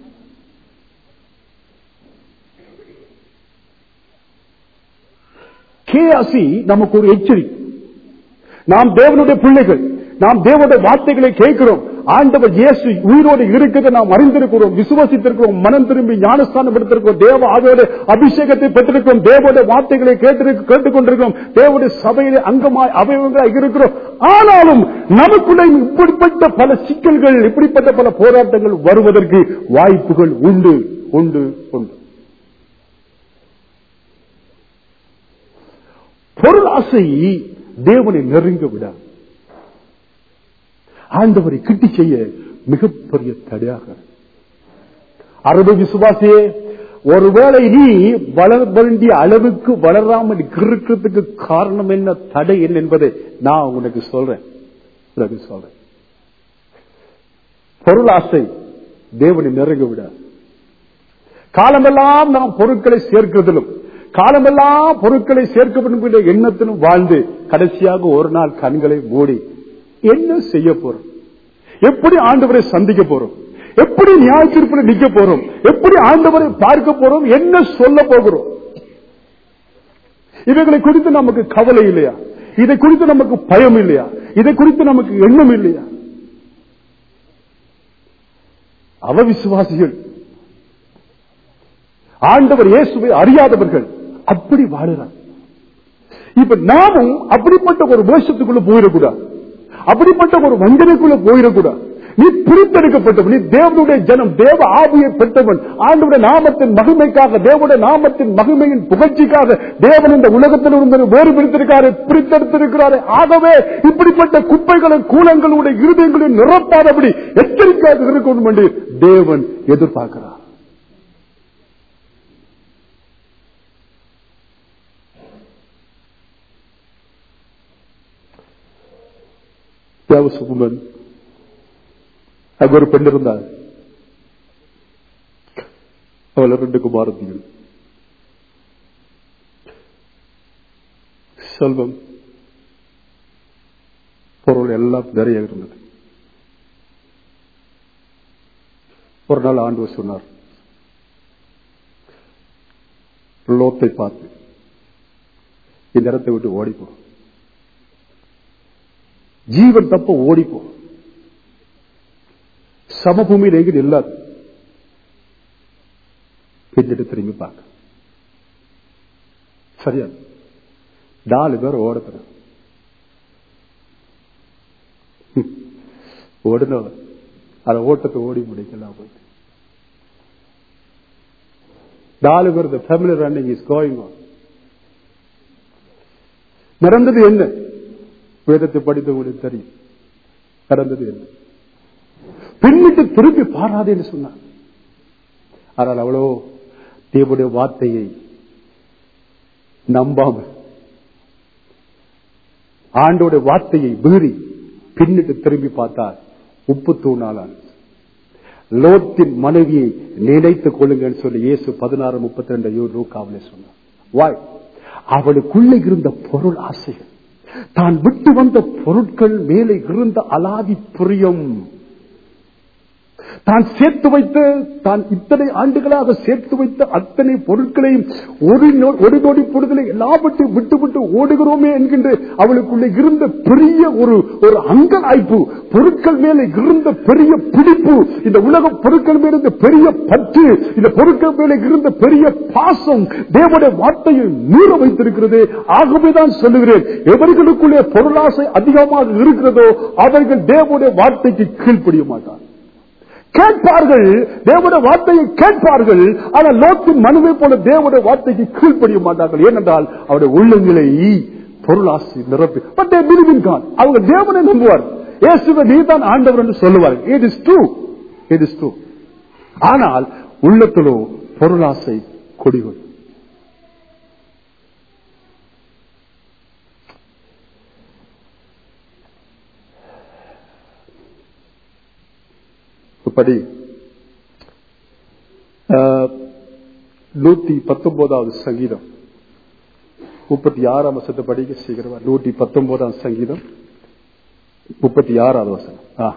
கேஆசி நமக்கு ஒரு எச்சரிக்கை நாம் தேவனுடைய பிள்ளைகள் நாம் தேவனுடைய வார்த்தைகளை கேட்கிறோம் ஆண்டவர் இயேசு உயிரோடு இருக்கிறதை நாம் அறிந்திருக்கிறோம் விசுவாசித்திருக்கிறோம் மனம் திரும்பி ஞானஸ்தானம் எடுத்திருக்கிறோம் தேவ ஆவியோட அபிஷேகத்தை பெற்றிருக்கிறோம் தேவனுடைய வார்த்தைகளை கேட்டிருக்க- கேட்டுக்கொண்டிருக்கிறோம் தேவனுடைய சபையிலே அங்கமாய் அவயவங்களாய் இருக்கிறோம் ஆனாலும் நமக்குள்ள இப்படிப்பட்ட பல சிக்கல்கள் இப்படிப்பட்ட பல போராட்டங்கள் வருவதற்கு வாய்ப்புகள் உண்டு உண்டு உண்டு பொருள் ஆசை தேவனை நெருங்க விட ஆண்டவரை கிட்டி செய்ய மிகப்பெரிய தடையாக அறுபது விசுவாசியே ஒருவேளை நீ வளர வேண்டிய அளவுக்கு வளராமல் இருக்கிறதுக்கு காரணம் என்ன தடை என்ன என்பதை நான் உனக்கு சொல்றேன் உனக்கு சொல்றேன் பொருள் ஆசை தேவனை நெருங்க விட காலமெல்லாம் நாம் பொருட்களை சேர்க்கிறதிலும் காலமெல்லாம் பொருட்களை சேர்க்க வேண்டும் என்ற எண்ணத்திலும் வாழ்ந்து கடைசியாக ஒரு நாள் கண்களை மூடி என்ன செய்ய போறோம் எப்படி ஆண்டவரை சந்திக்க போறோம் எப்படி நியாய தீர்ப்பில் நிக்க போறோம் எப்படி ஆண்டவரை பார்க்க போறோம் என்ன சொல்ல போகிறோம் இவைகளை குறித்து நமக்கு கவலை இல்லையா இதை குறித்து நமக்கு பயம் இல்லையா இதை குறித்து நமக்கு எண்ணம் இல்லையா அவ விசுவாசிகள் ஆண்டவர் இயேசுவை அறியாதவர்கள் அப்படி வாழுறார் இப்ப நாமும் அப்படிப்பட்ட ஒரு வேஷத்துக்குள்ள போயிடக்கூடாது அப்படிப்பட்ட ஒரு வஞ்சனைக்குள்ள போயிடக்கூடாது நீ பிரித்தெடுக்கப்பட்டவன் நீ தேவனுடைய ஜனம் தேவ ஆவியை பெற்றவன் ஆண்டவருடைய நாமத்தின் மகிமைக்காக தேவனுடைய நாமத்தின் மகிமையின் புகழ்ச்சிக்காக தேவன் இந்த உலகத்தில் இருந்து வேறு பிரித்திருக்காரு பிரித்தெடுத்திருக்கிறாரு ஆகவே இப்படிப்பட்ட குப்பைகளும் கூலங்களுடைய இருதயங்களையும் நிரப்பாதபடி எச்சரிக்கையாக இருக்கணும் என்று தேவன் எதிர்பார்க்கிறார் தேவசுகுமன் அங்க ஒரு பெண் இருந்தாள் அவள் ரெண்டு குமாரத்திகள் செல்வம் பொருள் எல்லாம் நிறைய இருந்தது ஒரு நாள் ஆண்டவர் சொன்னார் லோத்தை பார்த்து இந்த இடத்தை விட்டு ஓடிப்போ ஜீவன் தப்ப ஓடிப்போ சமபூமியில் எங்கிட்டு இல்லாது பின்னிட்டு திரும்பி பார்க்க சரியா நாலு பேர் ஓடுற ஓடுனவர் அதை ஓட்டத்தை ஓடி முடிக்கலாம் போயிட்டு நாலு பேர் the family running is going on நடந்தது என்ன வேதத்தை படித்து உங்களுக்கு தெரியும் நடந்தது என்ன பின்னிட்டு திரும்பி பாராதேன்னு சொன்னார் ஆனால் அவ்வளோ தேவனுடைய வார்த்தையை நம்பாம ஆண்டோட வார்த்தையை மீறி பின்னிட்டு திரும்பி பார்த்தார் உப்பு தூணாலான் லோத்தின் மனைவியை நினைத்துக் கொள்ளுங்கன்னு சொல்லி இயேசு பதினாறு முப்பத்தி ரெண்டு ரூகாவிலே சொன்னார் வாய் அவளுக்குள்ள இருந்த பொருள் ஆசைகள் தான் விட்டு வந்த பொருட்கள் மேலே இருந்த அலாதி பிரியம் தான் சேர்த்து வைத்த தான் இத்தனை ஆண்டுகளாக சேர்த்து வைத்த அத்தனை பொருட்களையும் ஒரு நொ- ஒரு நொடி பொழுதிலே எல்லாவற்றையும் விட்டு விட்டு ஓடுகிறோமே என்கின்ற அவளுக்குள்ள இருந்த பெரிய ஒரு ஒரு அங்கலாய்ப்பு பொருட்கள் மேலே இருந்த பெரிய பிடிப்பு இந்த உலக பொருட்கள் மேல இருந்த பெரிய பற்று இந்த பொருட்கள் மேலே இருந்த பெரிய பாசம் தேவனுடைய வார்த்தையை மீற வைத்திருக்கிறது ஆகவேதான் சொல்லுகிறேன் எவர்களுக்குள்ளே பொருளாசை அதிகமாக இருக்கிறதோ அவர்கள் தேவனுடைய வார்த்தைக்கு கீழ்ப்படிய மாட்டார் கேட்பார்கள் தேவனுடைய வார்த்தையை கேட்பார்கள் ஆனால் லோத்தின் மனுவை போல தேவனுடைய வார்த்தைக்கு கீழ்ப்படிய மாட்டார்கள் ஏனென்றால் அவருடைய உள்ளங்களை பொருளாசி நிரப்பி but they believe in God. அவங்க தேவனை நம்புவார் இயேசுவை நீதான் ஆண்டவர் என்று சொல்லுவார் it is true it is true ஆனால் உள்ளத்திலோ பொருளாசை கொடிகள் படி ஆஹ், நூத்தி பத்தொன்பதாவது சங்கீதம் முப்பத்தி ஆறாம் வசத்தை படிக்க சீக்கிரமா நூத்தி பத்தொன்பதாம் சங்கீதம் முப்பத்தி ஆறாவது வசனம் ஆ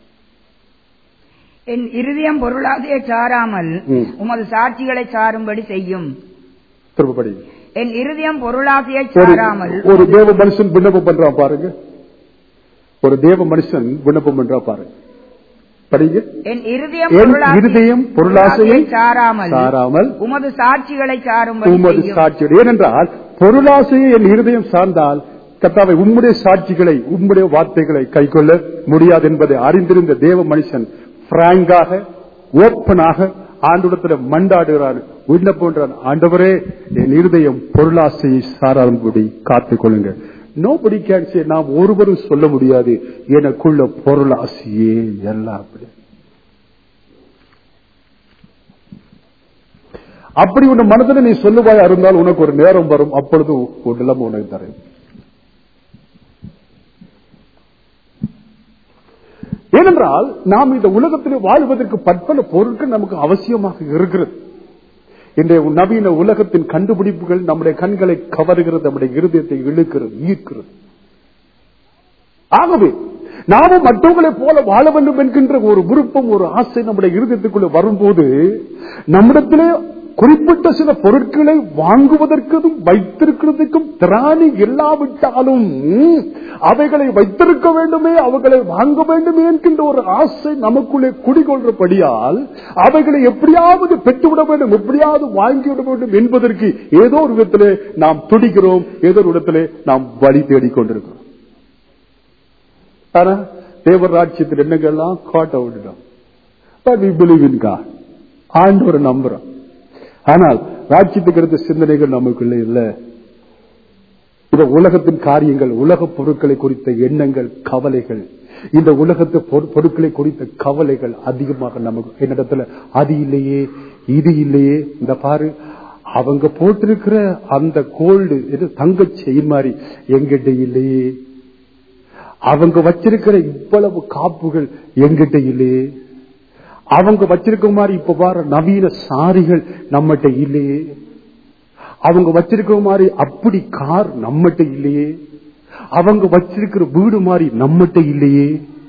என் இருதயம் பொருளாதையை சாராமல் ம். உமது சாட்சிகளை சாரும்படி செய்யும் திரும்ப படி என் இருதயம் பொருளாசையை ஒரு சாராமல் ஒரு தேவ மனுஷன் விண்ணப்பம் பண்றான் பாருங்க ஒரு தேவ மனுஷன் விண்ணப்பம் பண்றான் பாருங்க படிங்க என் இருதயம் என் பொருளாசை- இருதயம் பொருளாசையை சாராமல் சாராமல் உமது சாட்சிகளை சாரும்படி உமது செய்யும் சாட்சிகள் ஏனென்றால் பொருளாசையை என் இருதயம் சார்ந்தால் கர்த்தாவை உம்முடைய சாட்சிகளை உம்முடைய வார்த்தைகளை கைக்கொள்ள முடியாது என்பதை அறிந்திருந்த தேவ மனுஷன் பிராங்காக ஓப்பனாக ஆண்டுடத்தில் மண்டாடுகிறான் விண்ணப்பன்றான் ஆண்டவரே என் இருதயம் பொருளாசையை சாராதபடி காத்துக் கொள்ளுங்க நோபடி கேன்சே நாம் ஒருவரும் சொல்ல முடியாது எனக்குள்ள பொருளாசையே எல்லாம் அப்படி அப்படி உன் மனதில் நீ சொல்லுவாய் இருந்தால் உனக்கு ஒரு நேரம் வரும் அப்பொழுது ஒரு நிலைமை உனக்கு தரேன் ஏனென்றால் நாம் இந்த உலகத்தில் வாழ்வதற்கு பற்பல பொருட்கள் நமக்கு அவசியமாக இருக்கிறது இன்றைய நவீன உலகத்தின் கண்டுபிடிப்புகள் நம்முடைய கண்களை கவருகிறது நம்முடைய இருதயத்தை இழுக்கிறது ஈர்க்கிறது ஆகவே நாமும் மற்றவங்களைப் போல வாழ வேண்டும் என்கின்ற ஒரு விருப்பம் ஒரு ஆசை நம்முடைய இருதயத்துக்குள்ள வரும்போது நம்மிடத்திலே குறிப்பிட்ட சில பொருட்களை வாங்குவதற்கும் வைத்திருக்கிறதுக்கும் திராணி இல்லாவிட்டாலும் அவைகளை வைத்திருக்க வேண்டுமே அவைகளை வாங்க வேண்டுமே என்கின்ற ஒரு ஆசை நமக்குள்ளே குடிகொள்றபடியால் அவைகளை எப்படியாவது பெற்றுவிட வேண்டும் எப்படியாவது வாங்கிவிட வேண்டும் என்பதற்கு ஏதோ ஒரு விதத்திலே நாம் துடிக்கிறோம் ஏதோ ஒரு இடத்திலே நாம் வழி தேடிக்கொண்டிருக்கிறோம் ஆனா தேவர் ராட்சியத்தில் எண்ணங்கள்லாம் காட்ட விட்டுட்டோம் But we believe in God. ஆண்டவரை நம்புறோம் ஆனால் ராட்சியத்துக்கு எடுத்த சிந்தனைகள் நமக்குள்ள இல்ல இந்த உலகத்தின் காரியங்கள் உலக பொருட்களை குறித்த எண்ணங்கள் கவலைகள் இந்த உலகத்து பொரு- பொருட்களை குறித்த கவலைகள் அதிகமாக நமக்கு என்னிடத்துல அது இல்லையே இது இல்லையே இந்த பாரு அவங்க போட்டிருக்கிற அந்த கோல்டு இது தங்க செயின் மாதிரி எங்கிட்ட இல்லையே அவங்க வச்சிருக்கிற இவ்வளவு காப்புகள் எங்கிட்ட இல்லையே அவங்க வச்சிருக்க மாதிரி இப்ப வர நவீன சாரிகள் நம்மகிட்ட இல்லையே அவங்க வச்சிருக்கிற மாதிரி அப்படி கார் நம்மகிட்ட இல்லையே அவங்க வச்சிருக்கிற வீடு மாதிரி நம்மகிட்ட இல்லையே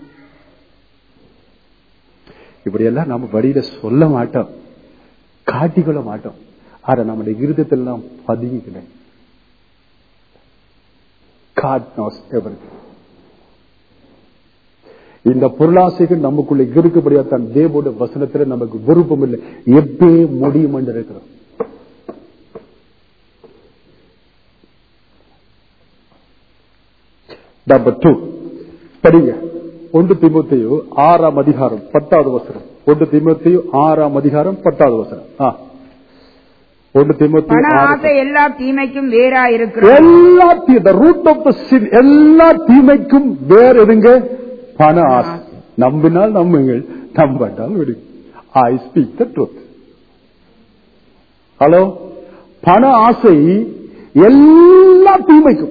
இப்படியெல்லாம் நம்ம வழியில சொல்ல மாட்டோம் காட்டிக்கொள்ள மாட்டோம் ஆனா நம்முடைய இருதயத்தில் நாம் பதிக்கல God knows everything. இந்த பொருளாசைகள் நமக்குள்ள இருக்கும்படியா தான் தேவோட வசனத்துல நமக்கு விருப்பம் இல்லை எப்பே முடியும் என்று இருக்கிறோம் நம்பர் டூ படிங்க ஒன்று திமுத்தையோ ஆறாம் அதிகாரம் பத்தாவது வசனம் ஒன்று திமுத்தையோ ஆறாம் அதிகாரம் பத்தாவது வசனம் ஆ. ஒன்று திமுத்தையோ பண ஆறு ஆசை எல்லா தீமைக்கும் வேறா இருக்கிறது எல்லா தீ- the root of the sin எல்லா தீமைக்கும் வேற எதுங்க பண ஆசை நம்பினால் நம்புங்கள் நம்பாட்டால் விடுங்க I speak the truth hello பண ஆசை எல்லா தீமைக்கும்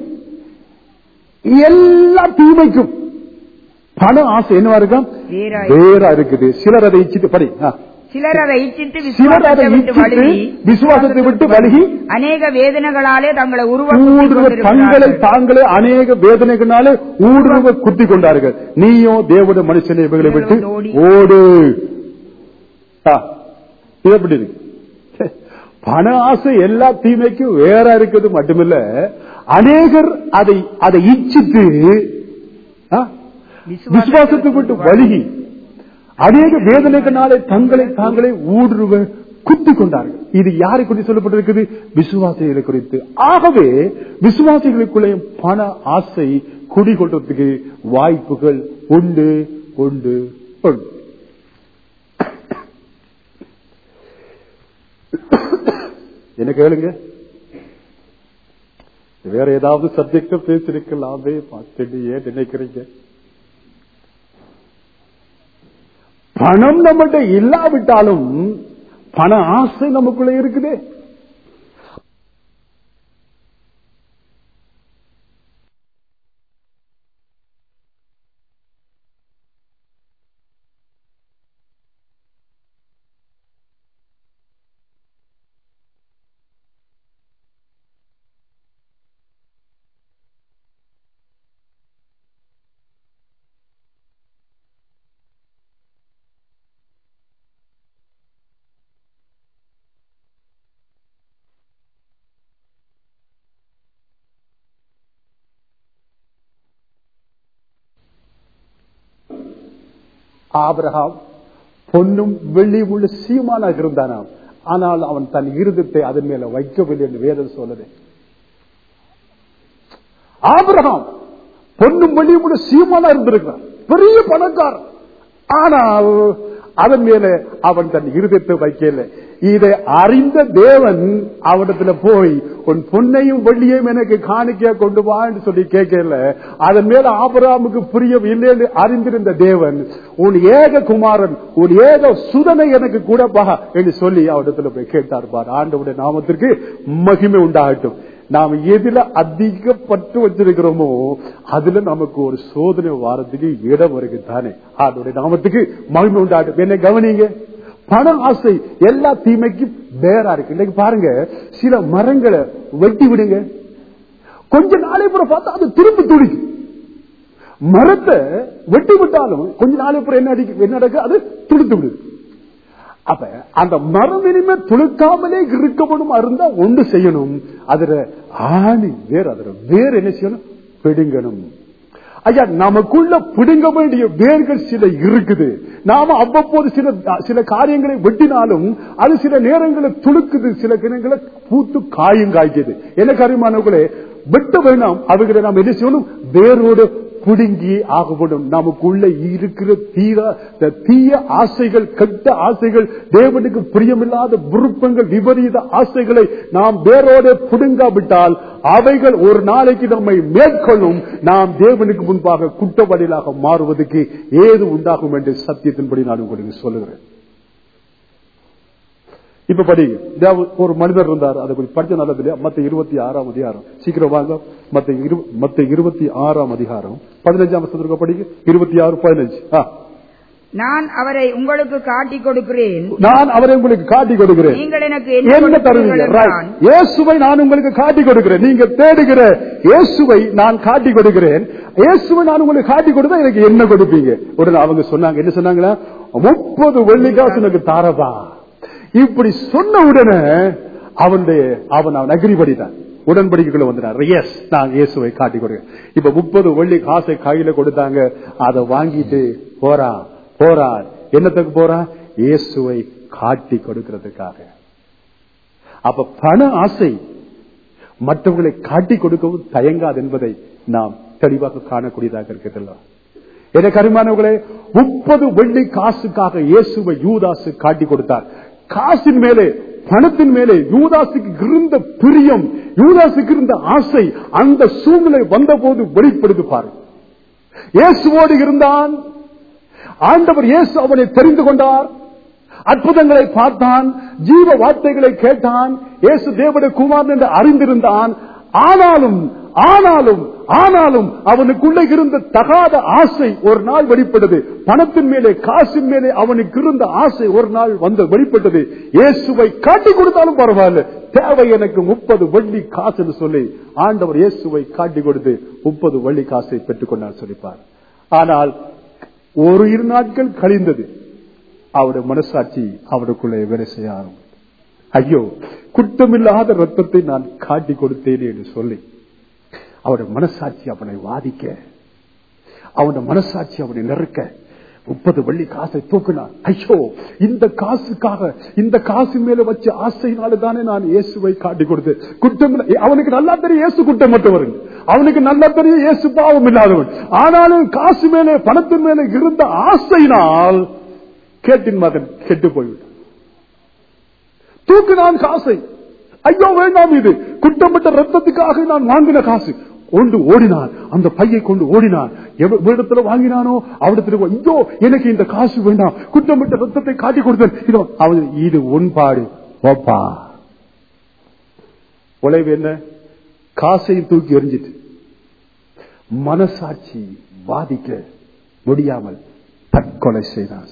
எல்லா தீமைக்கும் பண ஆசை என்னவா இருக்கும் வேறா வேற இருக்குது சிலர் அதை இச்சிட்டு படி ஆ. சிலர் அதை இச்சித்து சிலர் அதை விசுவாசத்தை விட்டு இச்சிட்டு வழுகி விசுவாசத்தை விட்டு வழுகி அநேக வேதனைகளாலே தங்களை ஊடுருவ தங்களை உருவாக்கி தாங்களே அநேக வேதனைகளாலே ஊடுருவ குத்தி கொண்டார்கள் நீயோ தேவட மனுஷனை இவைகளை விட்டு ஓடி. ஓடு ஆ, இது எப்படி இருக்கு ச்சே, பண ஆசை எல்லா தீமைக்கும் வேற இருக்குது மட்டுமில்ல அநேகர் அதை அதை இச்சித்து ஆ, விசுவாசத்தை விட்டு வழுகி அநேக வேதனைகளாலே தங்களை தாங்களே ஊடுருவ குத்தி கொண்டார்கள் இது யாரை குறித்து சொல்லப்பட்டிருக்குது விசுவாசிகளை குறித்து ஆகவே விசுவாசிகளுக்குள்ளே பண ஆசை குடிகொள்றதுக்கு வாய்ப்புகள் உண்டு உண்டு உண்டு என்ன கேளுங்க வேற ஏதாவது சப்ஜெக்ட பேசிருக்கலாமே பார்த்துட்டு ஏன் நினைக்கிறீங்க பணம் நம்மகிட்ட இல்லாவிட்டாலும் பண ஆசை நமக்குள்ள இருக்குதே ஆபிரகாம் பொன்னும் வெள்ளியும் உள்ள சீமானாக இருந்தானாம் ஆனால் அவன் தன் இருதத்தை அதன் மேல வைக்கவில்லை என்று வேதம் சொல்லுது ஆபிரகாம் பொன்னும் வெள்ளியும் உள்ள சீமானா இருந்திருக்கிறான் பெரிய பணக்காரன் ஆனால் அதன் மேல அவன் தன் இருதயத்தை வைக்கல இதை அறிந்த தேவன் அவனிடத்துல போய் உன் பொன்னையும் வெள்ளியையும் எனக்கு காணிக்கையா கொண்டு வா என்று சொல்லி கேட்கல அதன் மேல ஆபராமுக்கு புரியவில்லை என்று அறிந்திருந்த தேவன் உன் ஏக குமாரன் உன் ஏக சுதனை எனக்கு கூட பா என்று சொல்லி அவனிடத்துல போய் கேட்டார் பார் ஆண்டவுடைய நாமத்திற்கு மகிமை உண்டாகட்டும் நாம் எதுல அதிக பற்று வச்சிருக்கிறோமோ அதுல நமக்கு ஒரு சோதனை வாரத்துக்கு இடம் வருது தானே ஆண்டோடைய நாமத்துக்கு மகிமை உண்டாகட்டும் என்ன கவனிங்க பண ஆசை எல்லா தீமைக்கும் வேறா இருக்கு இன்னைக்கு பாருங்க சில மரங்களை வெட்டி விடுங்க கொஞ்ச நாளை புறம் பார்த்தா அது திரும்ப துடிக்கும் மரத்தை வெட்டி விட்டாலும் கொஞ்ச நாளை புறம் என்ன அடிக்கும் என்ன நடக்கு அது துடித்து விடுது அப்ப அந்த மரம் இனிமே துளுக்காமலே இருக்கணும் இருந்தா ஒன்று செய்யணும் அதுல ஆணி வேறு அதுல வேறு என்ன செய்யணும் பிடுங்கணும் ஐயா நமக்குள்ள பிடுங்க வேண்டிய வேர்கள் சில இருக்குது நாம அவ்வப்போது சில சில காரியங்களை வெட்டினாலும் அது சில நேரங்களில் துளுக்குது சில நேரங்களை பூத்து காயும் காய்க்குது என்ன காரியமானவர்களே வெட்ட வேணாம் அவைகளை நாம் என்ன செய்யணும் வேரோடு புடுங்கி ஆகப்படும் நமக்குள்ள இருக்கிற தீர இந்த தீய ஆசைகள் கெட்ட ஆசைகள் தேவனுக்கு பிரியமில்லாத விருப்பங்கள் விபரீத ஆசைகளை நாம் வேரோட புடுங்காவிட்டால் அவைகள் ஒரு நாளைக்கு நம்மை மேற்கொள்ளும் நாம் தேவனுக்கு முன்பாக குற்றவாளிகளாக மாறுவதற்கு ஏது உண்டாகும் என்று சத்தியத்தின்படி நான் உங்களுக்கு சொல்லுகிறேன் இப்ப படிங்க தேவ- ஒரு மனிதர் இருந்தார் அதை கொஞ்சம் படிச்ச நல்லது இல்லையா மத்த இருபத்தி ஆறாம் அதிகாரம் சீக்கிரம் வாங்க மத்த இரு- மத்த இருபத்தி ஆறாம் அதிகாரம் பதினஞ்சாம் வசனத்திற்கு படிங்க இருபத்தி ஆறு பதினஞ்சு ஆ. நான் அவரை உங்களுக்கு காட்டிக் கொடுக்கிறேன் நான் அவரை உங்களுக்கு காட்டி கொடுக்கிறேன் நீங்கள் எனக்கு என்ன என்ன தருவீங்க கொடுக்கிறீர்கள் Right. என்றான். இயேசுவை நான் உங்களுக்கு காட்டி கொடுக்கிறேன் நீங்க தேடுகிற இயேசுவை நான் காட்டி கொடுக்கிறேன் இயேசுவை நான் உங்களுக்கு காட்டி கொடுத்தா எனக்கு என்ன கொடுப்பீங்க உடனே அவங்க சொன்னாங்க என்ன சொன்னாங்கன்னா முப்பது வெள்ளிக்காசு எனக்கு தாரபா இப்படி சொன்ன உடனே அவனுடைய அவன் அவன் அக்ரி பண்ணிட்டான் உடன்படிக்கைக்குள்ள வந்துட்டான் எஸ் நான் இயேசுவை காட்டி கொடுக்கிறேன் இப்ப முப்பது வெள்ளி காசை கையில கொடுத்தாங்க அதை வாங்கிட்டு போறான் போறான் என்னத்துக்கு போறான் இயேசுவை காட்டி கொடுக்கிறதுக்காக அப்ப பண ஆசை மற்றவர்களை காட்டி கொடுக்கவும் தயங்காது என்பதை நாம் தெளிவாக காணக்கூடியதாக இருக்கிறதல்ல எனக்கு அருமானவர்களே முப்பது வெள்ளி காசுக்காக இயேசுவை யூதாசு காட்டி கொடுத்தார் காசின் மேலே பணத்தின் மேலே யூதாசுக்கு இருந்த பிரியம் யூதாசுக்கு இருந்த ஆசை அந்த சூழ்நிலை வந்தபோது வெளிப்படுத்து பாரு இயேசுவோடு இருந்தான் ஆண்டவர் இயேசு அவனை தெரிந்து கொண்டார் அற்புதங்களை பார்த்தான் ஜீவ வார்த்தைகளை கேட்டான் இயேசு தேவனுடைய குமாரன் என்று அறிந்திருந்தான் ஆனாலும் ஆனாலும் ஆனாலும் அவனுக்குள்ள இருந்த தகாத ஆசை ஒரு நாள் வெளிப்பட்டது பணத்தின் மேலே காசின் மேலே அவனுக்கு இருந்த ஆசை ஒரு நாள் வந்து வெளிப்பட்டது இயேசுவை காட்டி கொடுத்தாலும் பரவாயில்ல தேவை எனக்கு முப்பது வெள்ளி காசுன்னு சொல்லி ஆண்டவர் இயேசுவை காட்டி கொடுத்து முப்பது வெள்ளி காசை பெற்றுக்கொண்டார் சொல்லிப்பார் ஆனால் ஒரு இரு நாட்கள் கழிந்தது அவருடைய மனசாட்சி அவருக்குள்ளே வேலை செய்ய ஆரம்பித்தது ஐயோ குற்றமில்லாத ரத்தத்தை நான் காட்டி கொடுத்தேன் என்று சொல்லி அவருடைய மனசாட்சி அவனை வாதிக்க அவனுடைய மனசாட்சி அவனை நெருக்க முப்பது வெள்ளி காசை தூக்கினான் ஐயோ இந்த காசுக்காக இந்த காசு மேல வச்ச ஆசையினால தானே நான் இயேசுவை காட்டி கொடுத்தேன் குற்றம் இல்லை. அவனுக்கு நல்லா தெரியும் இயேசு குற்றமற்றவன் அவனுக்கு நல்லா தெரியும் இயேசு பாவம் இல்லாதவன் ஆனாலும் காசு மேலே பணத்தின் மேலே இருந்த ஆசையினால் கேட்டின் மகன் கெட்டு போய்விட்டான் தூக்கினான் காசை ஐயோ வேண்டாம் இது குற்றப்பட்ட ரத்தத்துக்காக நான் வாங்கின காசு கொண்டு ஓடினான் அந்த பையை கொண்டு ஓடினான் எவ- இடத்துல வாங்கினானோ அவடத்துல போய், ஐயோ எனக்கு இந்த காசு வேண்டாம் குற்றப்பட்ட ரத்தத்தை காட்டி கொடுத்தேன் இதோ அவன் இது உன்பாடு ஓப்பா உழைவு என்ன காசையும் தூக்கி எறிஞ்சிட்டு மனசாட்சி பாதிக்க முடியாமல் தற்கொலை செய்தான்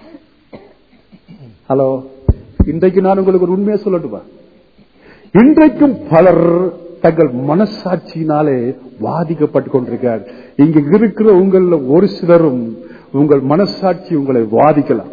ஹலோ இன்றைக்கு நான் உங்களுக்கு ஒரு உண்மையை சொல்லட்டுமா இன்றைக்கும் பலர் தங்கள் மனசாட்சியினாலே பாதிக்கப்பட்டு கொண்டிருக்கிறார் இங்க இருக்கிற உங்கள ஒரு சிலரும் உங்கள் மனசாட்சி உங்களை வாதிக்கலாம்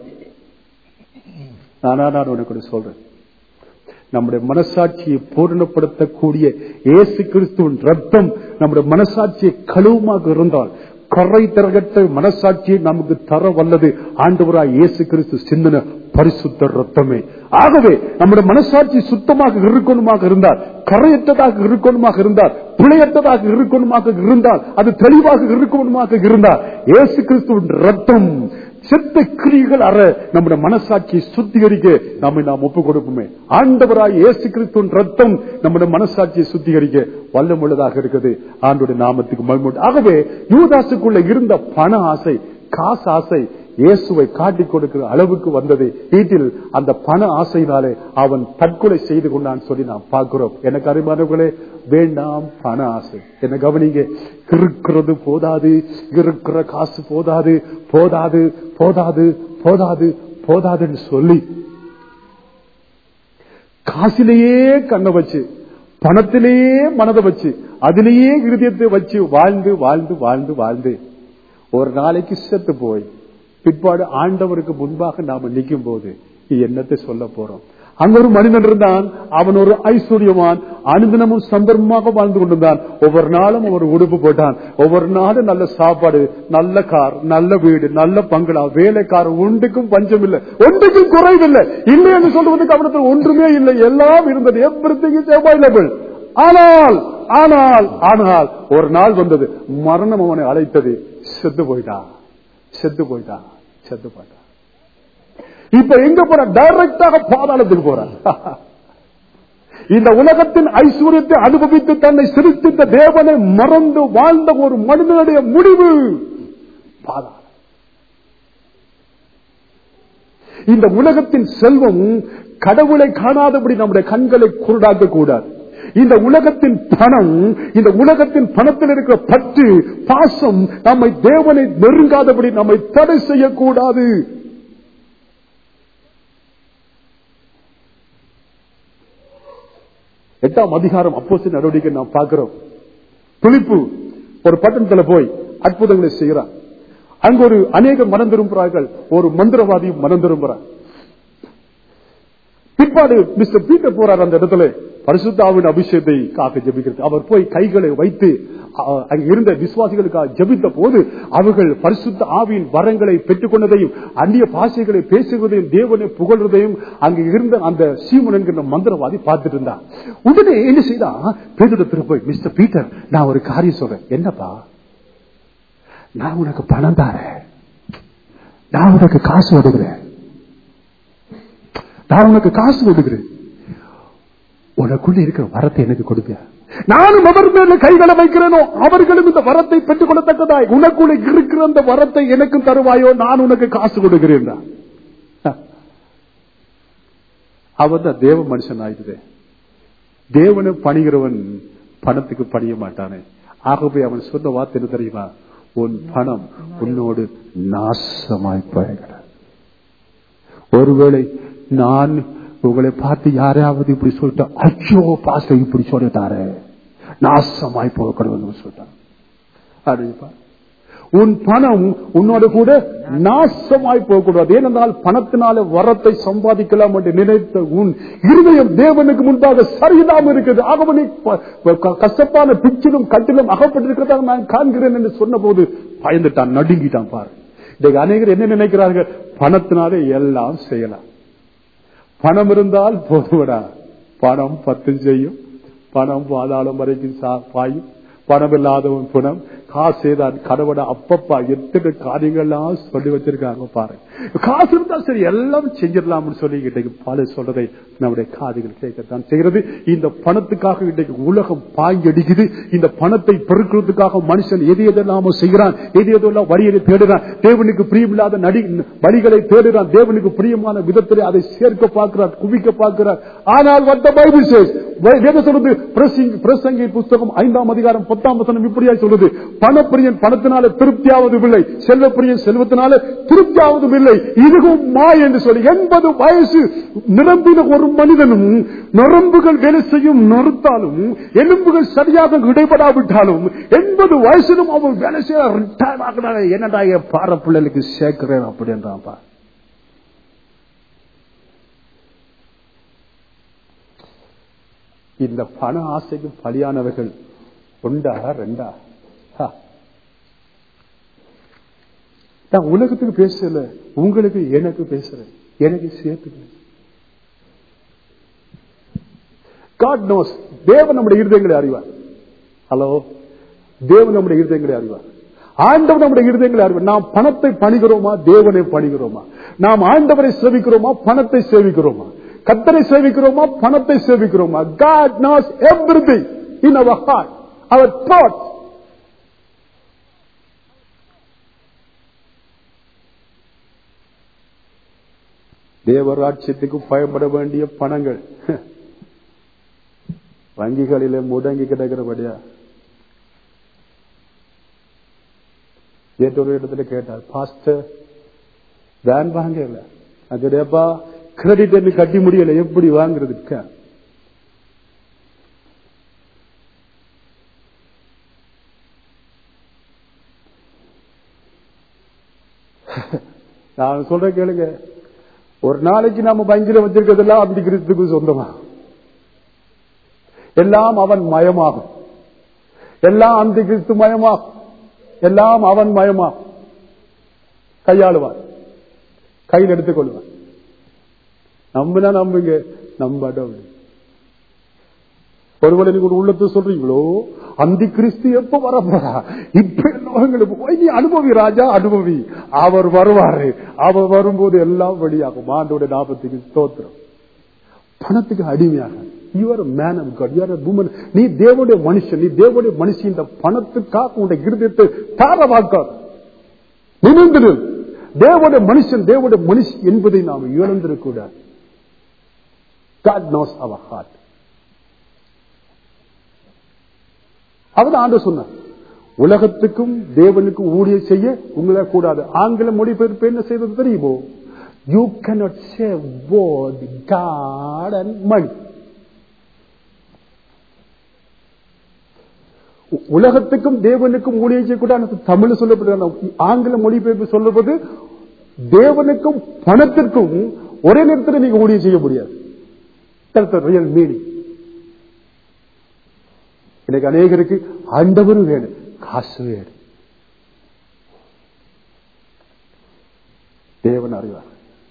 நானா நான் உனக்கு ஒண்ணு சொல்றேன் நம்முடைய மனசாட்சியை பூரணப்படுத்தக்கூடிய இயேசு கிறிஸ்துவின் ரத்தம் நம்முடைய மனசாட்சியை கழுவுமாக இருந்தால் கரை தரகட்ட மனசாட்சியை நமக்கு தர வல்லது ஆண்டவராய் இயேசு கிறிஸ்து சிந்தன பரிசுத்த ரத்தமே ஆகவே நம்முடைய மனசாட்சி சுத்தமாக இருக்கணுமாக இருந்தால் கரையற்றதாக இருக்கணுமாக இருந்தால் பிழையற்றதாக இருக்கணுமாக இருந்தால் அது தெளிவாக இருக்கணுமாக இருந்தால் இயேசு கிறிஸ்துவின் ரத்தம் செத்த கிரிகள் அற நம்முடைய மனசாட்சியை சுத்திகரிக்க நம்மை நாம் ஒப்புக் கொடுப்போமே ஆண்டவராய் இயேசு கிறிஸ்துவின் ரத்தம் நம்முடைய மனசாட்சியை சுத்திகரிக்க வல்லமுள்ளதாக இருக்குது ஆண்டோட நாமத்துக்கு மகிமை ஆகவே யூதாசுக்குள்ள இருந்த பண ஆசை காசு ஆசை இயேசுவை காட்டிக் கொடுக்கிற அளவுக்கு வந்தது வீட்டில் அந்த பண ஆசையினாலே அவன் தற்கொலை செய்து கொண்டான் சொல்லி நாம் பார்க்கிறோம் எனக்கு அறிமானவர்களே வேண்டாம் பண ஆசை என்ன கவனிங்க இருக்கிறது போதாது இருக்கிற காசு போதாது போதாது போதாது போதாது போதாதுன்னு சொல்லி காசிலேயே கண்ணை வச்சு பணத்திலேயே மனதை வச்சு அதிலேயே இருதயத்தை வச்சு வாழ்ந்து வாழ்ந்து வாழ்ந்து வாழ்ந்து ஒரு நாளைக்கு செத்து போய் பிற்பாடு ஆண்டவருக்கு முன்பாக நாம நிற்கும் போது என்னத்தை சொல்ல போறோம் அங்க ஒரு மனிதன் இருந்தான் அவன் ஒரு ஐஸ்வர்யவான் அனுதினமும் சந்தர்ப்பமாக வாழ்ந்து கொண்டிருந்தான் ஒவ்வொரு நாளும் ஒரு உடுப்பு போட்டான் ஒவ்வொரு நாளும் நல்ல சாப்பாடு நல்ல கார் நல்ல வீடு நல்ல பங்களா வேலைக்கார் ஒன்றுக்கும் பஞ்சம் இல்லை ஒன்றுக்கும் குறைவில்லை இல்லை என்று சொல்வதற்கு அவனத்தில் ஒன்றுமே இல்லை எல்லாம் இருந்தது எவ்ரிதிங் அவைலபிள் ஆனால் ஆனால் ஆனால் ஒரு நாள் வந்தது மரணம் அவனை அழைத்தது செத்து போயிட்டான் செத்து போயிட்டான் செத்து போயிட்டான் இப்ப எங்க போற டைரக்டாக பாதாளத்துக்கு போறான் இந்த உலகத்தின் ஐஸ்வர்யத்தை அனுபவித்து தன்னை சிரித்தித்த தேவனை மறந்து வாழ்ந்த ஒரு மனிதனுடைய முடிவு பாதாளம் இந்த உலகத்தின் செல்வம் கடவுளை காணாதபடி நம்முடைய கண்களை குருடாக்க கூடாது இந்த உலகத்தின் பணம் இந்த உலகத்தின் பணத்தில் இருக்கிற பற்று பாசம் நம்மை தேவனை நெருங்காதபடி நம்மை தடை செய்யக்கூடாது எட்டாம் அதிகாரம் அப்போஸ்தலர் நடவடிக்கை நாம் பார்க்கிறோம் துளிப்பு ஒரு பட்டணத்துல போய் அற்புதங்களை செய்கிறார் அங்கு ஒரு அநேக மனம் திரும்புகிறார்கள் ஒரு மந்திரவாதியும் மனம் திரும்புகிறார் பிற்பாடு மிஸ்டர் பீட்டர் போறார் அந்த இடத்துல பரிசுத்தாவின் அபிஷேகத்தை காக்க ஜெபிக்கிறது அவர் போய் கைகளை வைத்து அ- அங்க இருந்த விசுவாசிகளுக்காக ஜெபித்த போது அவர்கள் பரிசுத்த ஆவியின் வரங்களை பெற்றுக்கொண்டதையும் அந்நிய பாஷைகளை பேசுவதையும் தேவனை புகழ்றதையும் அங்க இருந்த அந்த சீமன் என்கிற மந்திரவாதி பார்த்துட்டு இருந்தார் உடனே என்ன செய்தா பேரிடத்துல போய் மிஸ்டர் பீட்டர் நான் ஒரு காரியம் சொல்றேன் என்னப்பா நான் உனக்கு பணம் தாரேன் நான் உனக்கு காசு ஒடுகிறேன் நான் உனக்கு காசு கொடுக்கிறேன் உனக்குள்ள இருக்கிற வரத்தை எனக்கு கொடுக்க நானும் அவர் மேல கைகளை வைக்கிறேனோ அவர்களும் இந்த வரத்தை பெற்றுக் கொள்ளத்தக்கதாய் உனக்குள்ள இருக்கிற அந்த வரத்தை எனக்கும் தருவாயோ நான் உனக்கு காசு கொடுக்கிறேன் அவன் தான் தேவ மனுஷன் ஆயிடுது தேவனை பணிகிறவன் பணத்துக்கு பணிய மாட்டானே ஆகவே அவன் சொன்ன வார்த்தை என்ன தெரியுமா உன் பணம் உன்னோடு நாசமாய் போய்கிறார் ஒருவேளை நான் உங்களை பார்த்து யாரையாவது இப்படி சொல்லிட்டு ஐயோ பாச இப்படி சொல்லிட்டாரு நாசமாய் போகக்கூடாதுன்னு சொல்லிட்டான் அப்படிப்பா உன் பணம் உன்னோட கூட நாசமாய் போகக்கூடாது ஏனென்றால் பணத்தினால வரத்தை சம்பாதிக்கலாம் என்று நினைத்த உன் இருதயம் தேவனுக்கு முன்பாக சரியில்லாம இருக்குது ஆகவே நீ ப- ப- கசப்பான பிச்சிலும் கட்டிலும் அகப்பட்டிருக்கிறதாக நான் காண்கிறேன் என்று சொன்ன போது பயந்துட்டான் நடுங்கிட்டான் பாரு இன்னைக்கு அநேகர் என்ன நினைக்கிறார்கள் பணத்தினாலே எல்லாம் செய்யலாம் பணம் இருந்தால் போதுவடா பணம் பத்து செய்யும் பணம் பாதாளம் வரைக்கும் சா- பாயும் பணம் இல்லாதவன் பணம் காசே தான் கடவுட அப்பப்பா எத்தனை காரியங்கள்லாம் சொல்லி வச்சிருக்காங்க பாரு காசு இருந்தா சரி எல்லாம் செஞ்சிடலாம்னு சொல்லி இன்றைக்கு பல சொல்றதை நம்முடைய காதுகள் கேட்கத்தான் செய்கிறது இந்த பணத்துக்காக இன்றைக்கு உலகம் பாய்ஞ்சடிக்குது இந்த பணத்தை பெருக்கிறதுக்காக மனுஷன் எது எதெல்லாமோ செய்கிறான் எது எதெல்லாம் வழியை தேடுறான் தேவனுக்கு பிரியமில்லாத நடி வழிகளை தேடுறான் தேவனுக்கு பிரியமான விதத்திலே அதை சேர்க்க பார்க்கிறான் குவிக்க பார்க்கிறான் ஆனால் what the Bible says, வேதம் சொல்றது பிரசங்கி பிரசங்கி புஸ்தகம் ஐந்தாம் அதிகாரம் பத்தாம் வசனம் இப்படியா சொல்லுது பணப்பிரியன் பணத்தினால திருப்தியாவது இல்லை செல்வப்பிரியன் செல்வத்தினால திருப்தியாவது இல்லை இதுவும் மாய் என்று சொல்லி எண்பது வயசு நிரம்பின ஒரு மனிதனும் நரம்புகள் வேலை செய்யும் நிறுத்தாலும் எலும்புகள் சரியாக இடைபடாவிட்டாலும் எண்பது வயசிலும் அவன் வேலை செய்ய ரிட்டையர் ஆகிறாங்க என்னடா என் பார பிள்ளைகளுக்கு சேர்க்கிறேன் அப்படின்றான்ப்பா இந்த பண ஆசைக்கு பலியானவர்கள் ஒண்டா ரெண்டா ஹா. நான் உலகத்துக்கு பேசல உங்களுக்கு எனக்கு பேசுறேன் எனக்கு சேர்த்து காட் நோஸ் தேவன் நம்முடைய இருதயங்களை அறிவார் ஹலோ தேவன் நம்முடைய இருதயங்களை அறிவார் ஆண்டவர் நம்முடைய இருதயங்களை அறிவார் நாம் பணத்தை பணிகிறோமா தேவனை பணிகிறோமா நாம் ஆண்டவரை சேவிக்கிறோமா பணத்தை சேவிக்கிறோமா கத்தரை சேவிக்கிறோமா பணத்தை சேவிக்கிறோமா God knows everything in our heart our thoughts தேவராட்சியத்துக்கு பயன்பட வேண்டிய பணங்கள் வங்கிகளிலே முடங்கி கிடக்கிறபடியா நேற்று ஒரு இடத்துல கேட்டார் பாஸ்டர் வேன் வாங்கல அதுடையப்பா கிரெடிட் என்று கட்டி முடியல எப்படி வாங்குறதுக்கு நான் சொல்றேன் கேளுங்க ஒரு நாளைக்கு நாம வங்கியில வச்சிருக்கிறதெல்லாம் அப்படி கிறிஸ்துக்கு சொந்தமா எல்லாம் அவன் மயமாகும் எல்லாம் அந்த கிறிஸ்து மயமாகும் எல்லாம் அவன் மயமாகும் கையாளுவான் கையில் எடுத்துக் கொள்வான் நம்பினா நம்புங்க நம்பாட்ட ஒருவேளை நீங்க ஒரு உள்ளத்தை சொல்றீங்களோ அந்த கிறிஸ்து எப்ப வரப்போறா இப்ப எங்களுக்கு போய் நீ அனுபவி ராஜா அனுபவி அவர் வருவாரு அவர் வரும்போது எல்லாம் வெளியாகும் ஆண்டோட நாபத்துக்கு ஸ்தோத்திரம் பணத்துக்கு அடிமையாக your man of God your woman நீ தேவனுடைய மனுஷன் நீ தேவனுடைய மனுஷன் இந்த பணத்துக்காக உன்னுடைய இருதயத்தை தாரவாக்காது நினைந்திரு தேவனுடைய மனுஷன் தேவனுடைய மனுஷி என்பதை நாம் இழந்திருக்கூடாது God knows our heart. அவன் ஆண்டு சொன்னார் உலகத்துக்கும் தேவனுக்கும் ஊழியம் செய்ய உங்களால கூடாது ஆங்கில மொழிபெயர்ப்பு என்ன செய்வது தெரியுமோ you cannot save both God and money உ- உலகத்துக்கும் தேவனுக்கும் ஊழியம் செய்யக்கூடாது தமிழ் சொல்லப்படுது ஆங்கில மொழிபெயர்ப்பு சொல்லுவது தேவனுக்கும் பணத்திற்கும் ஒரே நேரத்தில் நீங்க ஊழியம் செய்ய முடியாது ரியல் மீனிங் இன்னைக்கு அநேகருக்கு ஆண்டவரும் வேணும் காசு வேணும் தேவன் அறிவார்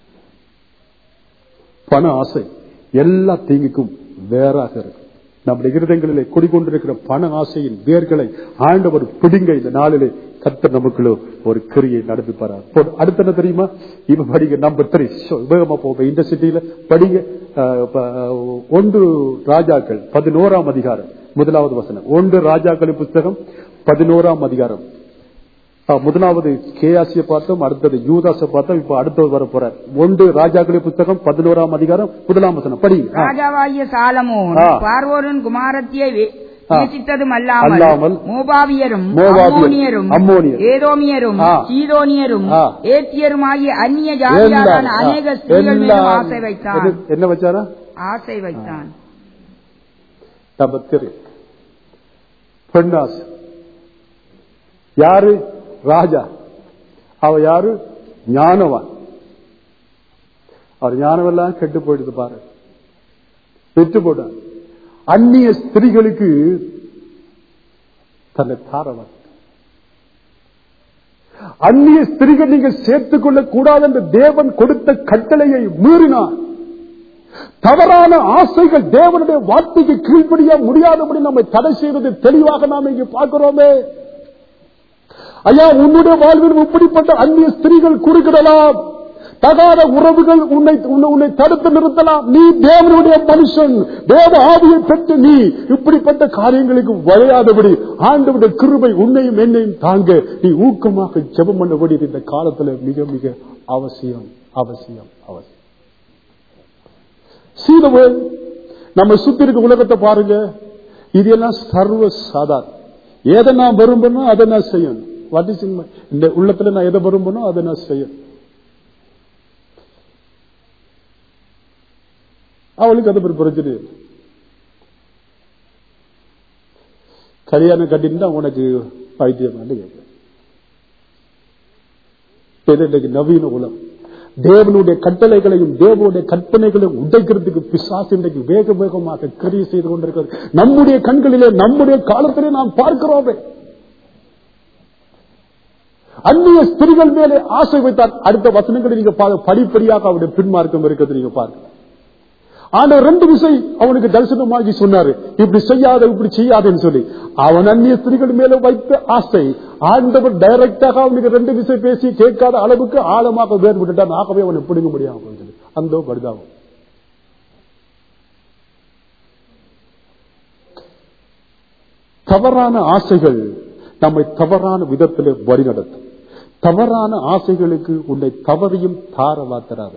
பண ஆசை எல்லா தீங்குக்கும் வேறாக இருக்கு நம்முடைய இருதயங்களிலே குடிகொண்டிருக்கிற பண ஆசையின் வேர்களை ஆண்டவர் பிடுங்க இந்த நாளிலே கர்த்தர் நமக்குள்ள ஒரு கிரியை நடந்துப்பாரா அடுத்த என்ன தெரியுமா இப்ப படிங்க நம்பர் த்ரீ வேகமா போக இந்த சிட்டியில படிங்க அஹ், ப- ஒன்று ராஜாக்கள் பதினோராம் அதிகாரம் முதலாவது வசனம் ஒன்று ராஜாக்களின் புஸ்தகம் பதினோராம் அதிகாரம் அஹ், முதலாவது கேயாசிய பார்த்தோம் அடுத்தது யூதாச பார்த்தோம் இப்ப அடுத்தது வர போறார் ஒன்று ராஜாக்களின் புஸ்தகம் பதினோராம் அதிகாரம் முதலாம் வசனம் படிங்க ஆ. ராஜாவாகிய சாலமோன் ஆ. பார்வோரின் குமாரத்தியை வே- ஆ. நேசித்ததும் அல்லாமல் அல்லாமல் மோபாவியரும் மோவாபியரும், அம்மோனியரும் அம்மோனியர், ஏதோமியரும் ஆ. சீதோனியரும் ஆ. ஏத்தியருமாகிய அந்நிய ஜாதியாரான எல்லாரும், ஆ, அநேக ஸ்திரீகள் மீதும் எல்லாரும். ஆசை வைத்தான் என்ன- என்ன வச்சாரா ஆசை வைத்தான் நம்பர் த்ரீ பெண்ணாசு யாரு ராஜா அவ யாரு ஞானவான் அவர் ஞானமெல்லாம் கெட்டு போயிடுது பாரு விட்டு போட்டார் அந்நிய ஸ்திரீகளுக்கு தன்னை தாரவன் அந்நிய ஸ்திரீகள் நீங்கள் சேர்த்துக் கொள்ளக் கூடாது என்று தேவன் கொடுத்த கட்டளையை மீறினார் தவறான ஆசைகள் தேவனுடைய வார்த்தைக்கு கீழ்ப்படிய முடியாதபடி நம்மை தடை செய்வது தெளிவாக நாம் இங்கு பார்க்கிறோமே ஐயா உன்னுடைய வாழ்வில் இப்படிப்பட்ட அந்நிய ஸ்திரீகள் குறுக்கிடலாம் தகாத உறவுகள் உன்னை உன்னை உன்னை தடுத்து நிறுத்தலாம் நீ தேவனுடைய மனுஷன் தேவ ஆவியை பெற்று நீ இப்படிப்பட்ட காரியங்களுக்கு வளையாதபடி ஆண்டவருடைய கிருபை உன்னையும் என்னையும் தாங்க நீ ஊக்கமாக ஜெபம் பண்ண வேண்டியது இந்த காலத்துல மிக மிக அவசியம் அவசியம் அவசியம் சீதவன் நம்ம சுத்தி இருக்க உலகத்தை பாருங்க இது எல்லாம் சர்வ சாதாரண எதை நான் விரும்பணும் அதை நான் செய்யணும் What is in my- இந்த உள்ளத்துல நான் எதை விரும்பணும் அதை நான் செய்யணும் அவளுக்கு அது ஒரு பிரச்சனை இல்லை. கல்யாணம் கட்டிருந்தா உனக்கு பைத்தியம் கேட்க இது இன்னைக்கு நவீன உலகம் தேவனுடைய கட்டளைகளையும் தேவனுடைய கற்பனைகளையும் உடைக்கிறதுக்கு பிசாசு இன்றைக்கு வேக வேகமாக கிரியை செய்து கொண்டிருக்கிறது நம்முடைய கண்களிலே நம்முடைய காலத்திலே நாம் பார்க்கிறோமே அந்நிய ஸ்திரிகள் மேலே ஆசை வைத்தார் அடுத்த வசனங்களை நீங்க பா- படிப்படியாக அவருடைய பின்மார்க்கம் இருக்கிறது நீங்க பாருங்க ஆண்டவர் ரெண்டு விசை அவனுக்கு தரிசனமாகி சொன்னாரு இப்படி செய்யாத இப்படி செய்யாதுன்னு சொல்லி அவன் அந்நிய ஸ்திரிகள் மேல வைத்த ஆசை ஆண்டவர் டைரக்டாக அவனுக்கு ரெண்டு விசை பேசி கேட்காத அளவுக்கு ஆழமாக வேர் விட்டுட்டான் ஆகவே அவனை பிடுங்க முடியாம போயிடுது அந்த பரிதாபம் தவறான ஆசைகள் நம்மை தவறான விதத்தில் வழிநடத்தும் தவறான ஆசைகளுக்கு உன்னை தவறியும் தார வாத்தராத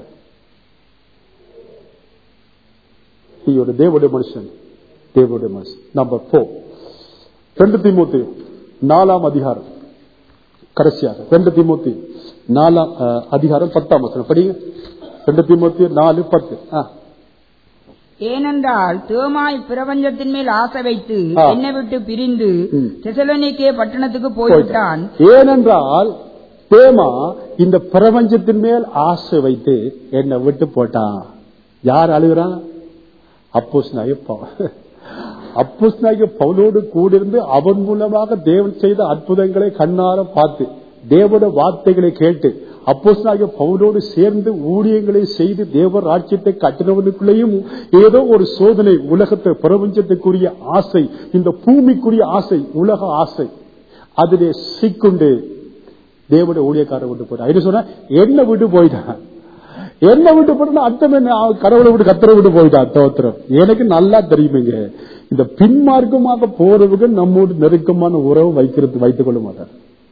நீ ஒரு தேவடைய மனுஷன் தேவடைய மனுஷன் நம்பர் போர் ரெண்டு திமுத்தி நாலாம் அதிகாரம் கடைசியாக ரெண்டு திமுத்தி நாலாம் அஹ், அதிகாரம் பத்தாம் வசனம் படிங்க ரெண்டு திமுத்தி நாலு பத்து ஆ. ஏனென்றால் தேமாய் பிரபஞ்சத்தின் மேல் ஆசை வைத்து ஆ. என்னை விட்டு பிரிந்து ம். தெசலோனிக்கே பட்டணத்துக்கு போய்விட்டான் ஏனென்றால் தேமா இந்த பிரபஞ்சத்தின் மேல் ஆசை வைத்து என்னை விட்டு போட்டான் யார் அழுகிறான் அப்போஸ் அப்போஸ் பவுலோடு கூடிருந்து அவன் மூலமாக தேவன் செய்த அற்புதங்களை கண்ணார பார்த்து தேவன வார்த்தைகளை கேட்டு அப்போஸ் பவுலோடு சேர்ந்து ஊழியங்களை செய்து தேவ ராஜ்யத்தை கட்டினவனுக்குள்ளேயும் ஏதோ ஒரு சோதனை உலகத்தை பிரபஞ்சத்துக்குரிய ஆசை இந்த பூமிக்குரிய ஆசை உலக ஆசை அதிலே சிக்குண்டு தேவனுடைய ஊழியக்காரர் விட்டு போயிட்டான் என்ன சொன்னா என்ன விட்டு போயிட்டான் என்ன விட்டு போயிட்டா அர்த்தம் என்ன அவன் கடவுளை விட்டு கத்தரை விட்டு போயிட்டான் தோத்திரம் எனக்கு நல்லா தெரியுமேங்க இந்த பின்மார்க்கமாக போறவங்க நம்மோடு நெருக்கமான உறவு வைக்கிறது வைத்துக் கொள்ள மாட்டார்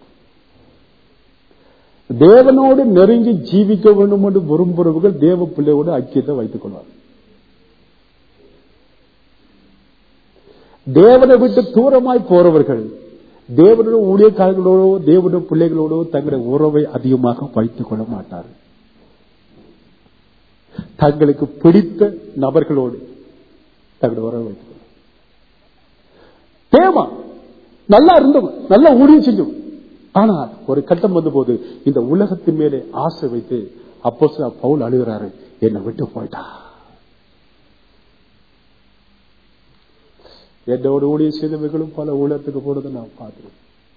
தேவனோடு நெருங்கி ஜீவிக்க வேண்டும் என்று விரும்புறவர்கள் தேவ பிள்ளையோடு ஐக்கியத்தை வைத்துக் கொள்வார் தேவனை விட்டு தூரமாய் போறவர்கள் தேவனுடைய ஊழியக்காரர்களோடோ தேவனுடைய பிள்ளைகளோடோ தங்களுடைய உறவை அதிகமாக வைத்துக் கொள்ள மாட்டார்கள் தங்களுக்கு பிடித்த நபர்களோடு தங்களுடைய உறவை வைத்துக் கொள்ள தேவா நல்லா இருந்தவன் நல்லா ஊழியம் செஞ்சவன் ஆனால் ஒரு கட்டம் வந்தபோது இந்த உலகத்தின் மேலே ஆசை வைத்து அப்போ பவுல் அழுகிறாரு என்னை விட்டு போயிட்டா என்னோட ஊழியம் செய்தவர்களும் பல ஊழத்துக்கு போனதை நான் பார்க்கிறேன்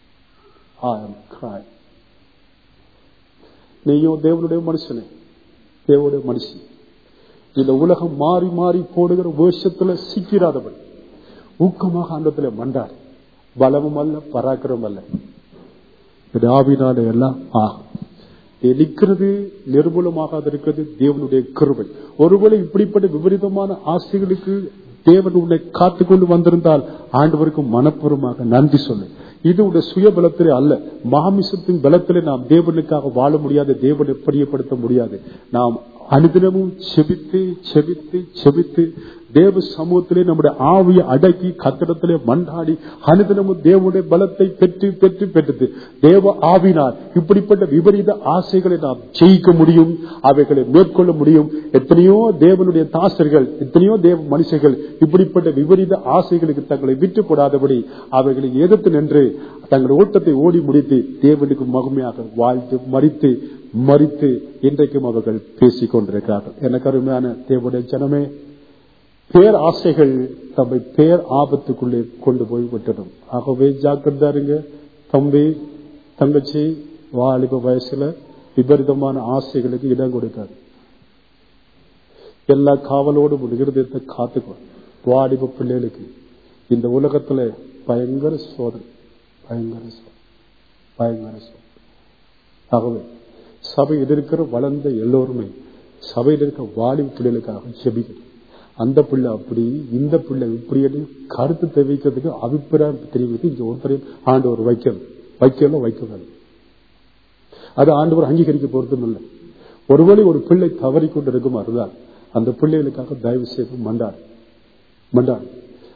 நீயும் தேவனுடைய மனுஷனே தேவனுடைய மனுஷன் இந்த உலகம் மாறி மாறி போடுகிற வேஷத்துல சிக்கிறாதவன் ஊக்கமாக ஆண்டத்துல மண்டார் பலமும் அல்ல பராக்கிரம் அல்ல இது ஆவினால எல்லாம் ஆகும் நிற்கிறது நிர்மூலமாக இருக்கிறது தேவனுடைய கருவை ஒருவேளை இப்படிப்பட்ட விபரீதமான ஆசைகளுக்கு தேவன் உன்னை காத்துக்கொண்டு வந்திருந்தால் ஆண்டவருக்கு மனப்பூர்வமாக நன்றி சொல்லு இது உடைய சுய பலத்திலே அல்ல மாமிசத்தின் பலத்திலே நாம் தேவனுக்காக வாழ முடியாது தேவனை பிரியப்படுத்த முடியாது நாம் அனுதினமும் செபித்து செபித்து செபித்து தேவ சமூகத்திலே நம்முடைய ஆவியை அடக்கி கத்திடத்திலே மண்டாடி அனுதினமும் தேவனுடைய பலத்தை பெற்று பெற்று பெற்றது தேவ ஆவினார் இப்படிப்பட்ட விபரீத ஆசைகளை நாம் ஜெயிக்க முடியும் அவைகளை மேற்கொள்ள முடியும் எத்தனையோ தேவனுடைய தாசர்கள் எத்தனையோ தேவ மனுஷர்கள் இப்படிப்பட்ட விபரீத ஆசைகளுக்கு தங்களை விட்டு போடாதபடி அவைகளை எதிர்த்து நின்று தங்கள் ஓட்டத்தை ஓடி முடித்து தேவனுக்கு மகிமையாக வாழ்த்து மறித்து மறித்து இன்றைக்கும் அவர்கள் பேசிக் கொண்டிருக்கிறார்கள் எனக்கு அருமையான தேவனுடைய ஜனமே பேர் ஆசைகள் தம்மை பேர் ஆபத்துக்குள்ளே கொண்டு போய் விட்டடும் ஆகவே ஜாக்கிரதா இருங்க தம்பி தங்கச்சி வாலிப வயசுல விபரீதமான ஆசைகளுக்கு இடம் கொடுக்காது எல்லா காவலோடும் ஒரு இருதயத்தை காத்துக்கோ வாலிப பிள்ளைகளுக்கு இந்த உலகத்துல பயங்கர சோதனை பயங்கர சோதனை பயங்கர சோதனை ஆகவே சபையில் இருக்கிற வளர்ந்த எல்லோருமே சபையில் இருக்கிற வாலிப பிள்ளைகளுக்காக செபிக்கணும் அந்த பிள்ளை அப்படி இந்த பிள்ளை இப்படி கருத்து தெரிவிக்கிறதுக்கு அபிப்பிராயம் தெரிவித்து இங்க ஒருத்தரையும் ஆண்டவர் வைக்கணும் வைக்கணும் வைக்க வேணும் அது ஆண்டவர் அங்கீகரிக்க பொறுத்தும் இல்லை ஒருவேளை ஒரு பிள்ளை தவறி கொண்டு இருக்கும் அதுதான் அந்த பிள்ளைகளுக்காக தயவு செய்து மண்டாடு மண்டாடு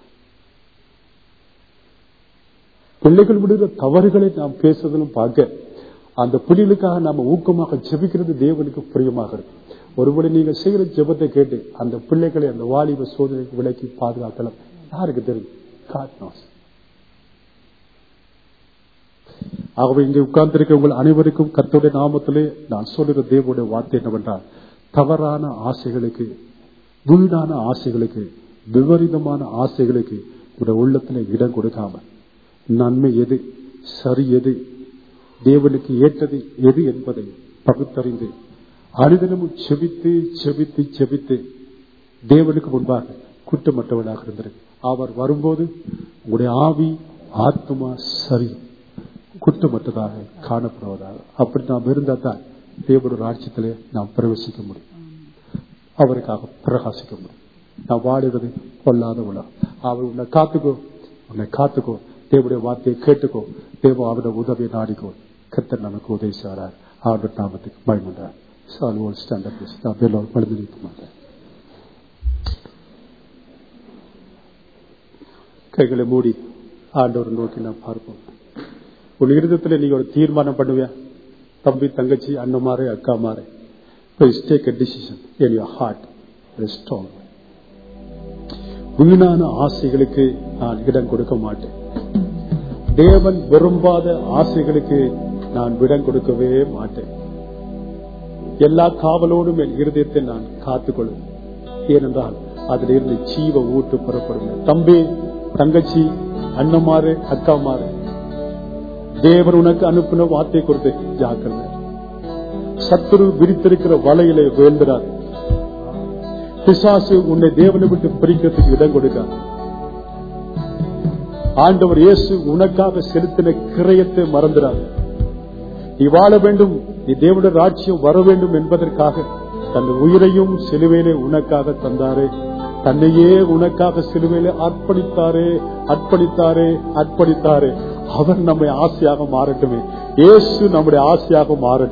பிள்ளைகள் விடுகிற தவறுகளை நாம் பேசுறதும் பார்க்க அந்த பிள்ளைகளுக்காக நாம ஊக்கமாக ஜெபிக்கிறது தேவனுக்கு பிரியமாக இருக்கு ஒருவேளை நீங்க செய்கிற ஜெபத்தை கேட்டு அந்த பிள்ளைகளை அந்த வாலிப சோதனைக்கு விலக்கி பாதுகாக்கலாம் யாருக்கு தெரியும் God knows. ஆகவே இங்கே உட்கார்ந்திருக்க உங்கள் அனைவருக்கும் கர்த்தருடைய நாமத்திலே நான் சொல்லுகிற தேவனுடைய வார்த்தை என்னவென்றால் தவறான ஆசைகளுக்கு வீணான ஆசைகளுக்கு விபரீதமான ஆசைகளுக்கு உடைய உள்ளத்துல இடம் கொடுக்காம நன்மை எது சரி எது தேவனுக்கு ஏற்றது எது என்பதை பகுத்தறிந்து அனுதினமும் செபித்து செபித்து செபித்து தேவனுக்கு முன்பாக குற்றமற்றவனாக இருந்திருக்கு அவர் வரும்போது உங்களுடைய ஆவி ஆத்மா சரி குற்றமற்றதாக காணப்படுவதாக அப்படி நாம் இருந்தால் தான் தேவனுடைய ராட்சியத்திலே நாம் பிரவேசிக்க முடியும் அவருக்காக பிரகாசிக்க முடியும் நான் வாடுவது கொள்ளாத உலகம் அவர் உன்னை காத்துக்கோ உன்னை காத்துக்கோ தேவனுடைய வார்த்தையை கேட்டுக்கோ தேவ அவருடைய உதவியை நாடிக்கோ கத்தர் நமக்கு உதவி செய்கிறார் அவருடைய நாமத்துக்கு பயமுண்டார் சால்வோல் ஸ்டாண்டப் நான் பெல்லோர் பழுது நிற்க மாட்டேன் கைகளை மூடி ஆண்டவர் நோக்கி நான் பார்ப்போம் உன் இருதயத்துல நீங்க ஒரு தீர்மானம் பண்ணுவியா தம்பி தங்கச்சி அண்ணமாரு அக்கா மாறு Please take a decision in your heart. Restore. வீணான ஆசைகளுக்கு நான் இடம் கொடுக்க மாட்டேன் தேவன் விரும்பாத ஆசைகளுக்கு நான் இடம் கொடுக்கவே மாட்டேன் எல்லா காவலோடும் என் இருதயத்தை நான் காத்துக்கொள்வேன் ஏனென்றால் அதில் இருந்து ஜீவ ஊட்டு புறப்படும் தம்பி தங்கச்சி அண்ணமாறு அக்காமாறு தேவன் உனக்கு அனுப்பின வார்த்தை கொடுத்து ஜாக்கிரதை சத்துரு விரித்திருக்கிற வலையிலே வேண்டுறார் பிசாசு உன்னை தேவனை விட்டு பிரிக்கிறதுக்கு இடம் கொடுக்கார் ஆண்டவர் இயேசு உனக்காக செலுத்தின கிரயத்தை மறந்துடார் நீ வாழ வேண்டும் நீ தேவனுடைய ராட்சியம் வர வேண்டும் என்பதற்காக தன் உயிரையும் சிலுவையிலே உனக்காக தந்தாரே தன்னையே உனக்காக சிலுவையிலே அர்ப்பணித்தாரே அர்ப்பணித்தாரே அர்ப்பணித்தாரே அவர் நம்மை ஆசையாக மாறட்டுமே இயேசு நம்முடைய ஆசையாக மாறட்டும்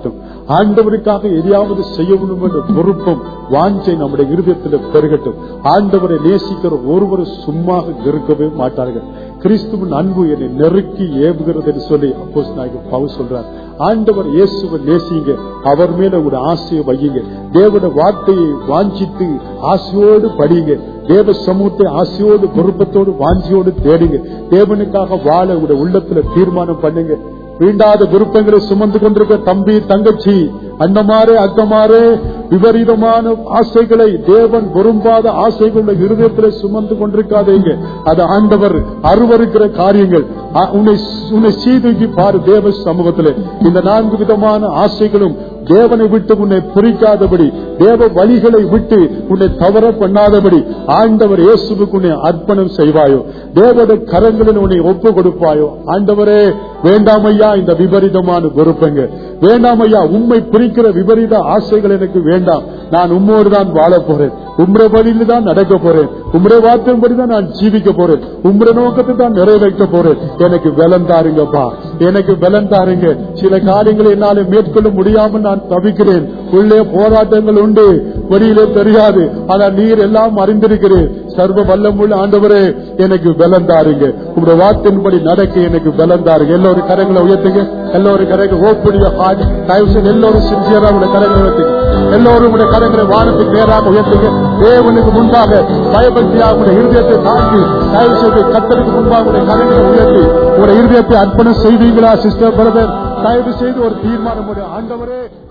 ஆண்டவருக்காக எதையாவது செய்ய வேண்டும் என்ற பொறுப்பும் வாஞ்சை நம்முடைய இருதயத்தில் பெருகட்டும் ஆண்டவரை நேசிக்கிற ஒருவரும் சும்மா இருக்கவே மாட்டார்கள் கிறிஸ்துவின் அன்பு என்னை நெருக்கி ஏவுகிறது என்று சொல்லி அப்போஸ் நாயகர் பவுல் சொல்றார் ஆண்டவர் இயேசுவை நேசிங்க அவர் மேல ஒரு ஆசையை வையுங்க தேவன வார்த்தையை வாஞ்சித்து ஆசையோடு படிங்க தேவ சமூகத்தை ஆசையோடு விருப்பத்தோடு வாஞ்சியோடு தேடுங்க தேவனுக்காக வாழ உடைய உள்ளத்துல தீர்மானம் பண்ணுங்க வீண்டாத விருப்பங்களை சுமந்து கொண்டிருக்க தம்பி தங்கச்சி அண்ணமாரே அக்கமாரே விபரீதமான ஆசைகளை தேவன் விரும்பாத ஆசைகளை இருதயத்தில் சுமந்து கொண்டிருக்காதீங்க அது ஆண்டவர் அருவருக்கிற காரியங்கள் அ- உன்னை உன்னை சீதூக்கி பாரு தேவ சமூகத்தில் இந்த நான்கு விதமான ஆசைகளும் தேவனை விட்டு உன்னை பிரிக்காதபடி தேவ வழிகளை விட்டு உன்னை தவற பண்ணாதபடி ஆண்டவர் இயேசுவுக்கு உன்னை அர்ப்பணம் செய்வாயோ தேவத கரங்களில் உன்னை ஒப்பு கொடுப்பாயோ ஆண்டவரே வேண்டாம் ஐயா இந்த விபரீதமான பொறுப்புங்க வேண்டாம் ஐயா உண்மை பிரிக்கிற விபரீத ஆசைகள் எனக்கு வேண்டாம் நான் உம்மோடு தான் வாழ போறேன் உம்ர வழியில் தான் நடக்க போறேன் உம்ர வார்த்தையின்படி தான் நான் ஜீவிக்க போறேன் உம்ர நோக்கத்தை தான் நிறைவேற்ற போறேன் எனக்கு பலன் தாருங்கப்பா எனக்கு பலன் தாருங்க சில காரியங்களை என்னால மேற்கொள்ள முடியாமல் நான் தவிக்கிறேன் உள்ளே போராட்டங்கள் உண்டு வெளியிலே தெரியாது ஆனா நீர் எல்லாம் அறிந்திருக்கிறேன் சர்வ வல்லமுள்ள ஆண்டவரே எனக்கு பலன் தாருங்க உங்களுடைய வார்த்தையின்படி நடக்க எனக்கு பலன் தாருங்க எல்லோரும் கரங்களை உயர்த்துங்க எல்லோரும் கரங்களை ஓப்புடைய ஹார்ட் தயவு செய்து எல்லோரும் சின்சியரா உங்களுடைய கரங்களை உயர்த்துங்க எல்லோரும் உடைய கரங்களை வானத்துக்கு நேராக உயர்த்துங்க தேவனுக்கு முன்பாக பயபக்தியாக உடைய இருதயத்தை தாங்கி தயவு செய்து கத்தருக்கு முன்பாக உடைய கரங்களை உயர்த்தி உடைய இருதயத்தை அர்ப்பணம் செய்வீங்களா சிஸ்டர் பிரதர் தயவு செய்து ஒரு தீர்மானம் உடைய ஆண்டவரே